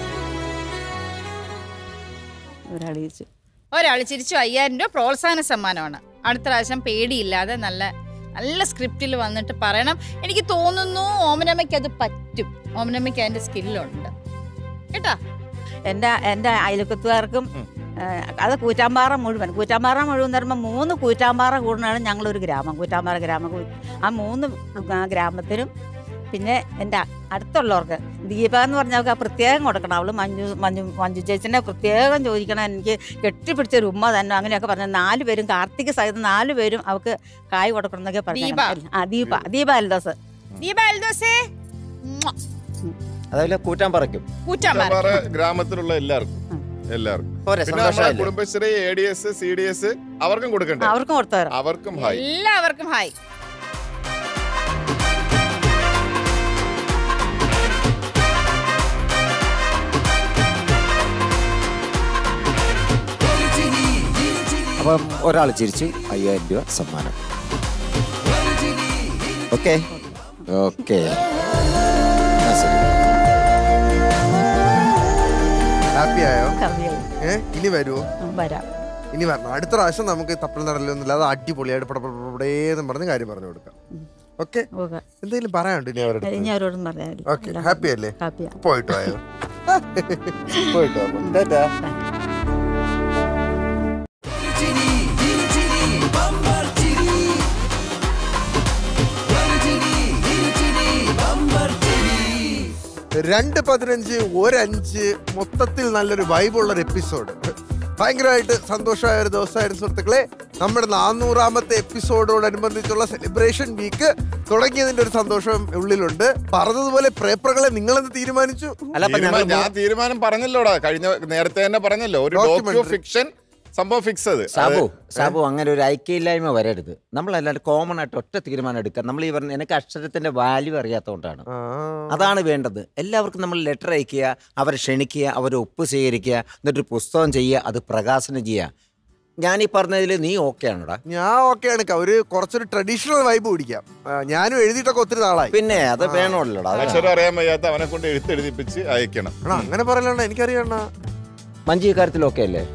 ഒരാൾ ചോദിച്ചു ഒരാൾ ചിരിച്ചു അയ്യായിരം രൂപ പ്രോത്സാഹന സമ്മാനമാണ് അടുത്ത പ്രാവശ്യം പേടിയില്ലാതെ നല്ല നല്ല സ്ക്രിപ്റ്റിൽ വന്നിട്ട് പറയണം എനിക്ക് തോന്നുന്നു ഓമനമ്മയ്ക്ക് അത് പറ്റും ഓമനമ്മയ്ക്ക് അതിന്റെ സ്കില്ലുണ്ട് കേട്ടാ എൻ്റെ എൻ്റെ അയൽക്കത്തുകാർക്കും ഏഹ്, അത് കൂറ്റാമ്പാറ മുഴുവൻ കൂറ്റാമ്പാറ മുഴുവൻ എന്ന് പറയുമ്പോൾ മൂന്ന് കൂറ്റാമ്പാറ കൂടുന്നതാണ് ഞങ്ങളൊരു ഗ്രാമം കൂറ്റാമ്പാറ ഗ്രാമം കൂ- ആ മൂന്ന് ഗ്രാ- ഗ്രാമത്തിനും പിന്നെ എൻ്റെ അടുത്തുള്ളവർക്ക് ദീപ എന്ന് പറഞ്ഞവർക്ക് ആ പ്രത്യേകം കൊടുക്കണം അവള് മഞ്ജു മഞ്ജു മഞ്ജു ചേച്ചിനെ പ്രത്യേകം ചോദിക്കണം എനിക്ക് കെട്ടിപ്പിടിച്ച ഒരു ഉമ്മ തന്നെ അങ്ങനെയൊക്കെ പറഞ്ഞു നാല് പേരും കാർത്തിക സഹിതം നാല് പേരും അവൾക്ക് കായ് കൊടുക്കണം എന്നൊക്കെ പറഞ്ഞു ദീപ. ആ ദീപ ദീപ അൽദോസ് ദീപ അൽദോസേ മ്വാ. അതേപോലെ കൂറ്റാൻ പറയ്ക്കും കൂറ്റാമ്പാറ ചമ്പാറ ഗ്രാമത്തിലുള്ള എല്ലാവർക്കും എല്ലാവർക്കും പോരെ പിന്നെ നമ്മുടെ സന്തോഷമല്ലേ Kudumbashree A D S C D S അവർക്കും കൊടുക്കണ്ടേ അവർക്കും കൊടുത്തു തരാം അവർക്കും ഹായ് എല്ലാവർക്കും ഹായ് അപ്പം ഒരാൾ ചിരിച്ചു അയ്യായിരം രൂപ സമ്മാനം ഓക്കെ ഓക്കെ ഹാപ്പി ആയോ കവിയായി ഏ ഇനി വരുമോ വരാം ഇനി വരണം അടുത്ത പ്രാവശ്യം നമുക്ക് തപ്പൽ നടലൊന്നുമില്ല അത് അടിപൊളിയായിട്ട് പടപടേന്ന് പറഞ്ഞ് കാര്യം പറഞ്ഞു കൊടുക്കാം ഓക്കെ ഓക്കെ എന്തെങ്കിലും പറയാനുണ്ട് ഇനി അവരുടെ ഇനി അവരോടും പറയാനില്ല ഓക്കെ ഹാപ്പി അല്ലേ ഹാപ്പിയാ പോയിട്ടോ ആയോ പോയിട്ടോ അപ്പൊ. ടാറ്റാ. രണ്ട് പതിനഞ്ച് ഒരഞ്ച് മൊത്തത്തിൽ നല്ലൊരു വൈബുള്ള ഒരു എപ്പിസോഡ് ഭയങ്കരമായിട്ട് സന്തോഷമായ ഒരു ദിവസമായിരുന്നു സുഹൃത്തുക്കളെ നമ്മുടെ നാനൂറാമത്തെ എപ്പിസോഡോടനുബന്ധിച്ചുള്ള സെലിബ്രേഷൻ വീക്ക് തുടങ്ങിയതിന്റെ ഒരു സന്തോഷം ഉള്ളിലുണ്ട് പറഞ്ഞതുപോലെ പേപ്പറുകളെ നിങ്ങളെന്ന് തീരുമാനിച്ചു അല്ല അപ്പൊ തീരുമാനം- ഞങ്ങൾ ഞാൻ തീരുമാനം പറഞ്ഞല്ലോടാ കഴിഞ്ഞ നേരത്തെ തന്നെ പറഞ്ഞല്ലോ ഒരു Documentary. ഡോക്യു ഫിക്ഷൻ സംഭവം ഫിക്സ് അത് സാബു സാബു അങ്ങനെ ഒരു ഐക്യമില്ലായ്മ വരരുത് നമ്മളല്ലാണ്ട് കോമൺ ആയിട്ട് ഒറ്റ തീരുമാനം എടുക്കുക നമ്മൾ ഈ പറഞ്ഞ എനിക്ക് അക്ഷരത്തിന്റെ വാല്യൂ അറിയാത്തതുകൊണ്ടാണ് ആ. അതാണ് വേണ്ടത് എല്ലാവർക്കും നമ്മൾ ലെറ്റർ അയക്കുക അവരെ ക്ഷണിക്കുക അവരെ ഒപ്പ് സ്വീകരിക്കുക എന്നിട്ടൊരു പുസ്തകം ചെയ്യുക അത് പ്രകാശനം ചെയ്യുക ഞാൻ ഈ പറഞ്ഞതിൽ നീ ഓക്കെ ആണോടാ ഞാൻ ഓക്കെയാണ് ഒരു കുറച്ചൊരു ട്രഡീഷണൽ വൈബ് പിടിക്കാം ആ, ഞാനും എഴുതിയിട്ടൊക്കെ ഒത്തിരി നാളായി പിന്നെ അത് വേണമല്ലോടാ അത് അക്ഷരം അറിയാൻ വയ്യാത്ത അവനെ കൊണ്ട് എഴുത്തെഴുതിപ്പിച്ച് അയക്കണം ആണോ അങ്ങനെ പറയലണ്ട എനിക്കറിയണ മഞ്ജു ഈ കാര്യത്തിൽ ഓക്കെ അല്ലേ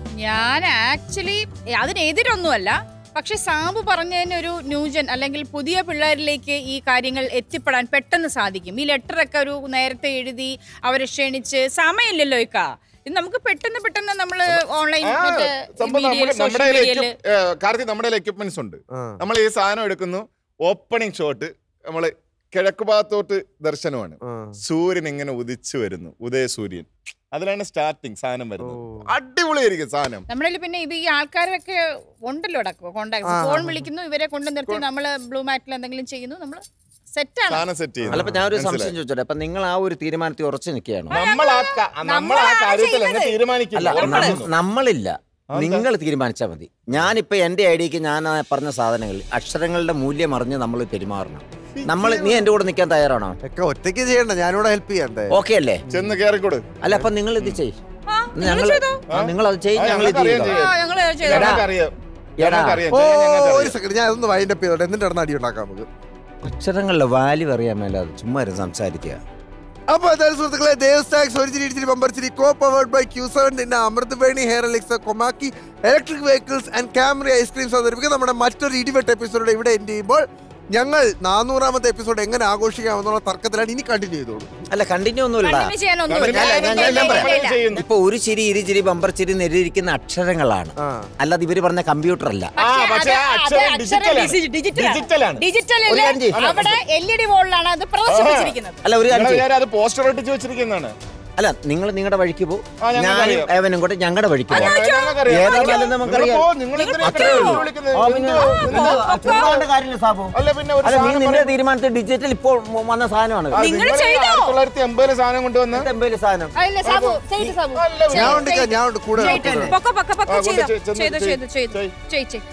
ഞാൻ ആക്ച്വലി അതിനെതിരൊന്നുമല്ല പക്ഷെ സാബു പറഞ്ഞതിന് ഒരു ന്യൂജൻ അല്ലെങ്കിൽ പുതിയ പിള്ളേരിലേക്ക് ഈ കാര്യങ്ങൾ എത്തിപ്പെടാൻ പെട്ടെന്ന് സാധിക്കും ഈ ലെറ്ററൊക്കെ ഒരു നേരത്തെ എഴുതി അവരെ ക്ഷണിച്ച് സമയമില്ലല്ലോ ഇക്ക ഇത് നമുക്ക് പെട്ടെന്ന് പെട്ടെന്ന് നമ്മൾ ഓൺലൈൻ ആ, സംഭവം നമ്മുടെ നമ്മുടെ മീഡിയയിൽ കാർത്തി നമ്മുടെ എക്യുപ്മെന്റ്സ് ഉണ്ട് ആ. നമ്മൾ ഈ സാധനം എടുക്കുന്നു ഓപ്പണിംഗ് ഷോട്ട് നമ്മൾ കിഴക്ക് ഭാഗത്തോട്ട് ദർശനമാണ് ആ. സൂര്യൻ ഇങ്ങനെ ഉദിച്ചു വരുന്നു ഉദയ സൂര്യൻ അതിലാണ് സ്റ്റാർട്ടിങ് സാധനം വരുന്നത് ഓ. അടിപൊളിയായിരിക്കും സാധനം നമ്മളിൽ പിന്നെ ഇത് ഈ ആൾക്കാരൊക്കെ ഉണ്ടല്ലോ കോണ്ടാക്ട് ആ, ഫോൺ ആ, ആ. വിളിക്കുന്നു ഇവരെ കൊണ്ട് നിർത്തി നമ്മൾ ബ്ലൂ മാറ്റിൽ എന്തെങ്കിലും ചെയ്യുന്നു നമ്മൾ സെറ്റാണ് സാധനം സെറ്റ് അല്ല അപ്പൊ ഞാൻ ഒരു ചെയ്യുന്നു സംശയം ചോദിച്ചോട്ടെ അപ്പൊ നിങ്ങൾ ആ ഒരു തീരുമാനത്തിൽ ഉറച്ചു നിൽക്കുകയാണോ നമ്മൾ ആ ക- നമ്മൾ ആ കാര്യത്തിൽ എങ്ങനെ അല്ല തീരുമാനിക്കില്ല നം- നമ്മളില്ല നിങ്ങൾ തീരുമാനിച്ചാൽ മതി ഞാനിപ്പോ എന്റെ ഐഡിയക്ക് ഞാൻ ആ പറഞ്ഞ സാധനങ്ങൾ അക്ഷരങ്ങളുടെ മൂല്യം അറിഞ്ഞ് നമ്മൾ പെരുമാറണം നമ്മൾ നീ എന്റെ കൂടെ നിൽക്കാൻ തയ്യാറാണോ ഒക്കെ ഒറ്റയ്ക്ക് ചെയ്യണ്ട ഞാനിവിടെ ഹെൽപ്പ് ചെയ്യണ്ടേ ഓക്കെ അല്ലേ ചെന്ന് കേറിക്കൊട് അല്ല അപ്പൊ നിങ്ങൾ ഇത് ചെയ് നിങ്ങൾ ഞങ്ങൾ ചെയ്തോ. നിങ്ങൾ അത് ചെയ്യും ആ, ഞങ്ങൾ ഇത് ഞങ്ങൾക്കറിയാം ചെയ്തോ. ചെയ്യാം. ആ, ഞങ്ങള് ചെയ്തോ. എടാ. ഞങ്ങൾക്കറിയാം എടാ. ഞങ്ങൾക്കറിയാം ഓ ചെയ്യാൻ ഞങ്ങൾക്കറിയാം. ഒരു സെക്കൻഡ് ഞാൻ ഒന്ന് വൈൻഡ് അപ്പ് ചെയ്തോട്ടെ എന്നിട്ട് ഇടന്ന് അടി ഉണ്ടാക്കാം നമുക്ക് അക്ഷരങ്ങളുടെ വാല്യൂ അറിയാൻ മേലാതെ ചുമ്മാ ഇരുന്ന് സംസാരിക്കുക അപ്പൊ അതായത് സുഹൃത്തുക്കളെ ദേവ് സ്റ്റാക്സ് ഒരു ചിരി ഇടിച്ചിരി ബമ്പർ ചിരി co powered by Q seven പിന്നെ Amrut Veni hair elixir Komaki electric vehicles and Camry ice creams അവതരിപ്പിക്കുക നമ്മുടെ മറ്റൊരു ഇടിവെട്ട് എപ്പിസോഡ് ഇവിടെ എൻഡ് ചെയ്യുമ്പോൾ ഞങ്ങൾ നാനൂറാമത്തെ എപ്പിസോഡ് എങ്ങനെ ആഘോഷിക്കാമെന്നുള്ള തർക്കത്തിലാണ് ഇനി കണ്ടിന്യൂ ചെയ്തോളൂ അല്ല കണ്ടിന്യൂ ഒന്നുമില്ല കണ്ടിന്യൂ ചെയ്യാനൊന്നുമില്ല. കണ്ടിന്യൂ ഞാൻ- ഞാൻ- ഞാൻ ഇല്ല, പറയാം. ഇല്ല, ഇല്ല. ചെയ്യുന്നു. ഇപ്പൊ ഒരു ചിരി ഇരു ചിരി ബമ്പർ ചിരി നെല്ലിരിക്കുന്ന അക്ഷരങ്ങളാണ് ആ അല്ലാതെ ഇവര് പറഞ്ഞ കമ്പ്യൂട്ടർ അല്ല ആ, പക്ഷേ ആ അക്ഷരം ഡിജിറ്റലാണ്. ഡിജിറ്റൽ ഡിജിറ്റലാണ്. ഡിജിറ്റൽ ഒരു കാര്യം ചെയ്യ്. അവിടെ എൽ ഇ ഡി വോളിലാണ് അത് പ്രദർശിപ്പിച്ചിരിക്കുന്നത് അല്ല ഒരു കാര്യം നിങ്ങളെ ചെയ്യ്. വിചാരം അത് പോസ്റ്റർ ഒട്ടിച്ച് വെച്ചിരിക്കുന്നതാണ് അല്ല നിങ്ങൾ നിങ്ങളുടെ വഴിക്ക് പോകും ആ, ഞങ്ങൾക്ക് അറിയാം. ഞാനും ഏവനും കൂടെ ഞങ്ങളുടെ വഴിക്ക് പോകും ഞങ്ങൾക്കറിയാം. ഏതായാലും നമുക്കറിയാം. നിങ്ങൾ പോ, നിങ്ങൾ എന്തിനാ അത്രേ ഇത്രയും ഉള്ളൂ. വിളിക്കുന്നത്? ആ, പിന്നെ എന്തോ, ഇത് ചുമ്മാ കാര്യമില്ല സാബു അല്ല പിന്നെ ഒരു അല്ല നീ സാധനം നിന്റെ പറയും. തീരുമാനത്തിൽ ഡിജിറ്റൽ ഇപ്പോൾ മ- വന്ന സാധനമാണ് ആ, നിങ്ങൾ നിങ്ങള് ചെയ്തോ? ആയിരത്തി തൊള്ളായിരത്തി എൺപതിലെ സാധനം കൊണ്ടുവന്ന് എന്തേലും സാധനം അല്ല സാബു ചെയ്ത് സാബു അല്ല, ഞാൻ ഉണ്ട് ഇക്ക, ഞാൻ ഉണ്ട് കൂടെ ചെയ്ത്. കൂടെ. പൊക്കോ പൊക്കോ പൊക്കോ ആ, കൊണ്ട് ചെയ്തോ ചെയ്ത്, ചെയ്തോ ചെയ്ത്, ചെയ്തു ചെയ്തു ചെയ്ത്. ചെയ് ചെയ്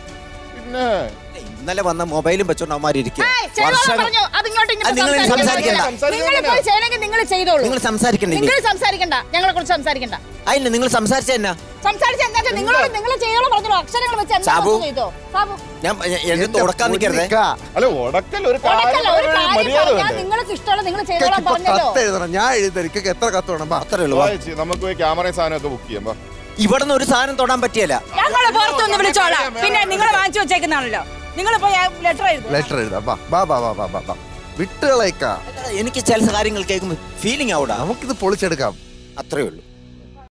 പിന്നെ ഇന്നലെ വന്ന മൊബൈലും വെച്ചോണ്ട് അവന്മാരിയ്ക്കുക ഏയ്, ചെയ്തോളാം പറഞ്ഞു. അത് ഇങ്ങോട്ട് ഇങ്ങോട്ട് അത് നിങ്ങൾ സംസാരിക്കണ്ട. സംസാരിക്കണ്ട. നിങ്ങൾ പോയി ചെയ്യണമെങ്കിൽ നിങ്ങൾ ചെയ്തോളൂ നിങ്ങൾ സംസാരിക്കണ്ടേ നിങ്ങൾ സംസാരിക്കണ്ട ഞങ്ങളെ കുറിച്ച് സംസാരിക്കണ്ട അതില്ല നിങ്ങൾ സംസാരിച്ച എന്നാ സംസാരിച്ച എന്താ വെച്ചാ നിങ്ങളോട് നിങ്ങൾ ചെയ്തോളൂ പറഞ്ഞോളൂ അക്ഷരങ്ങൾ വെച്ച് എന്താ സാബു. വെച്ചാ ചെയ്തോ സാബു ഞാൻ എന്നെ തുടക്കാൻ നിൽക്കരുതേ പൊന്നിക്ക, അല്ല ഉടക്കൽ ഒരു ഉടക്കല്ല, ഒരു കാര്യം കാര്യം മര്യാദ പറഞ്ഞാൽ വേണ്ടേ നിങ്ങൾക്ക് ഇഷ്ടമുള്ള നിങ്ങൾ ഇക്കയ്ക്ക് ചെയ്തോളാൻ ഇപ്പൊ പറഞ്ഞല്ലോ കത്ത് എഴുതണം ഞാൻ എഴുതണം ഇക്കയ്ക്ക് എത്ര കത്ത് വേണം ബാ. അത്രേ ഉള്ളൂ വാ. വായിച്ച് നമുക്ക് പോയി ക്യാമറയും സാധനമൊക്കെ ബുക്ക് ചെയ്യാം വാ. ഇവിടെ നിന്ന് ഒരു സാധനം തൊടാൻ പറ്റിയല്ല ഞങ്ങള് പുറത്തൊന്ന് വിളിച്ചോളാം പിന്നെ നിങ്ങൾ വാങ്ങിച്ചു വെച്ചേക്കുന്നാണല്ലോ നിങ്ങൾ പോയി ലെറ്റർ എഴുതും ലെറ്റർ എഴുതാം ബാ ബാ ബാ ബാ ബാ ബാ ബാ വിട്ടുകളേക്ക എനിക്ക് ചില കാര്യങ്ങൾ കേൾക്കുമ്പോൾ ഫീലിംഗ് ആവൂടാ നമുക്കിത് പൊളിച്ചെടുക്കാം അത്രേ ഉള്ളൂ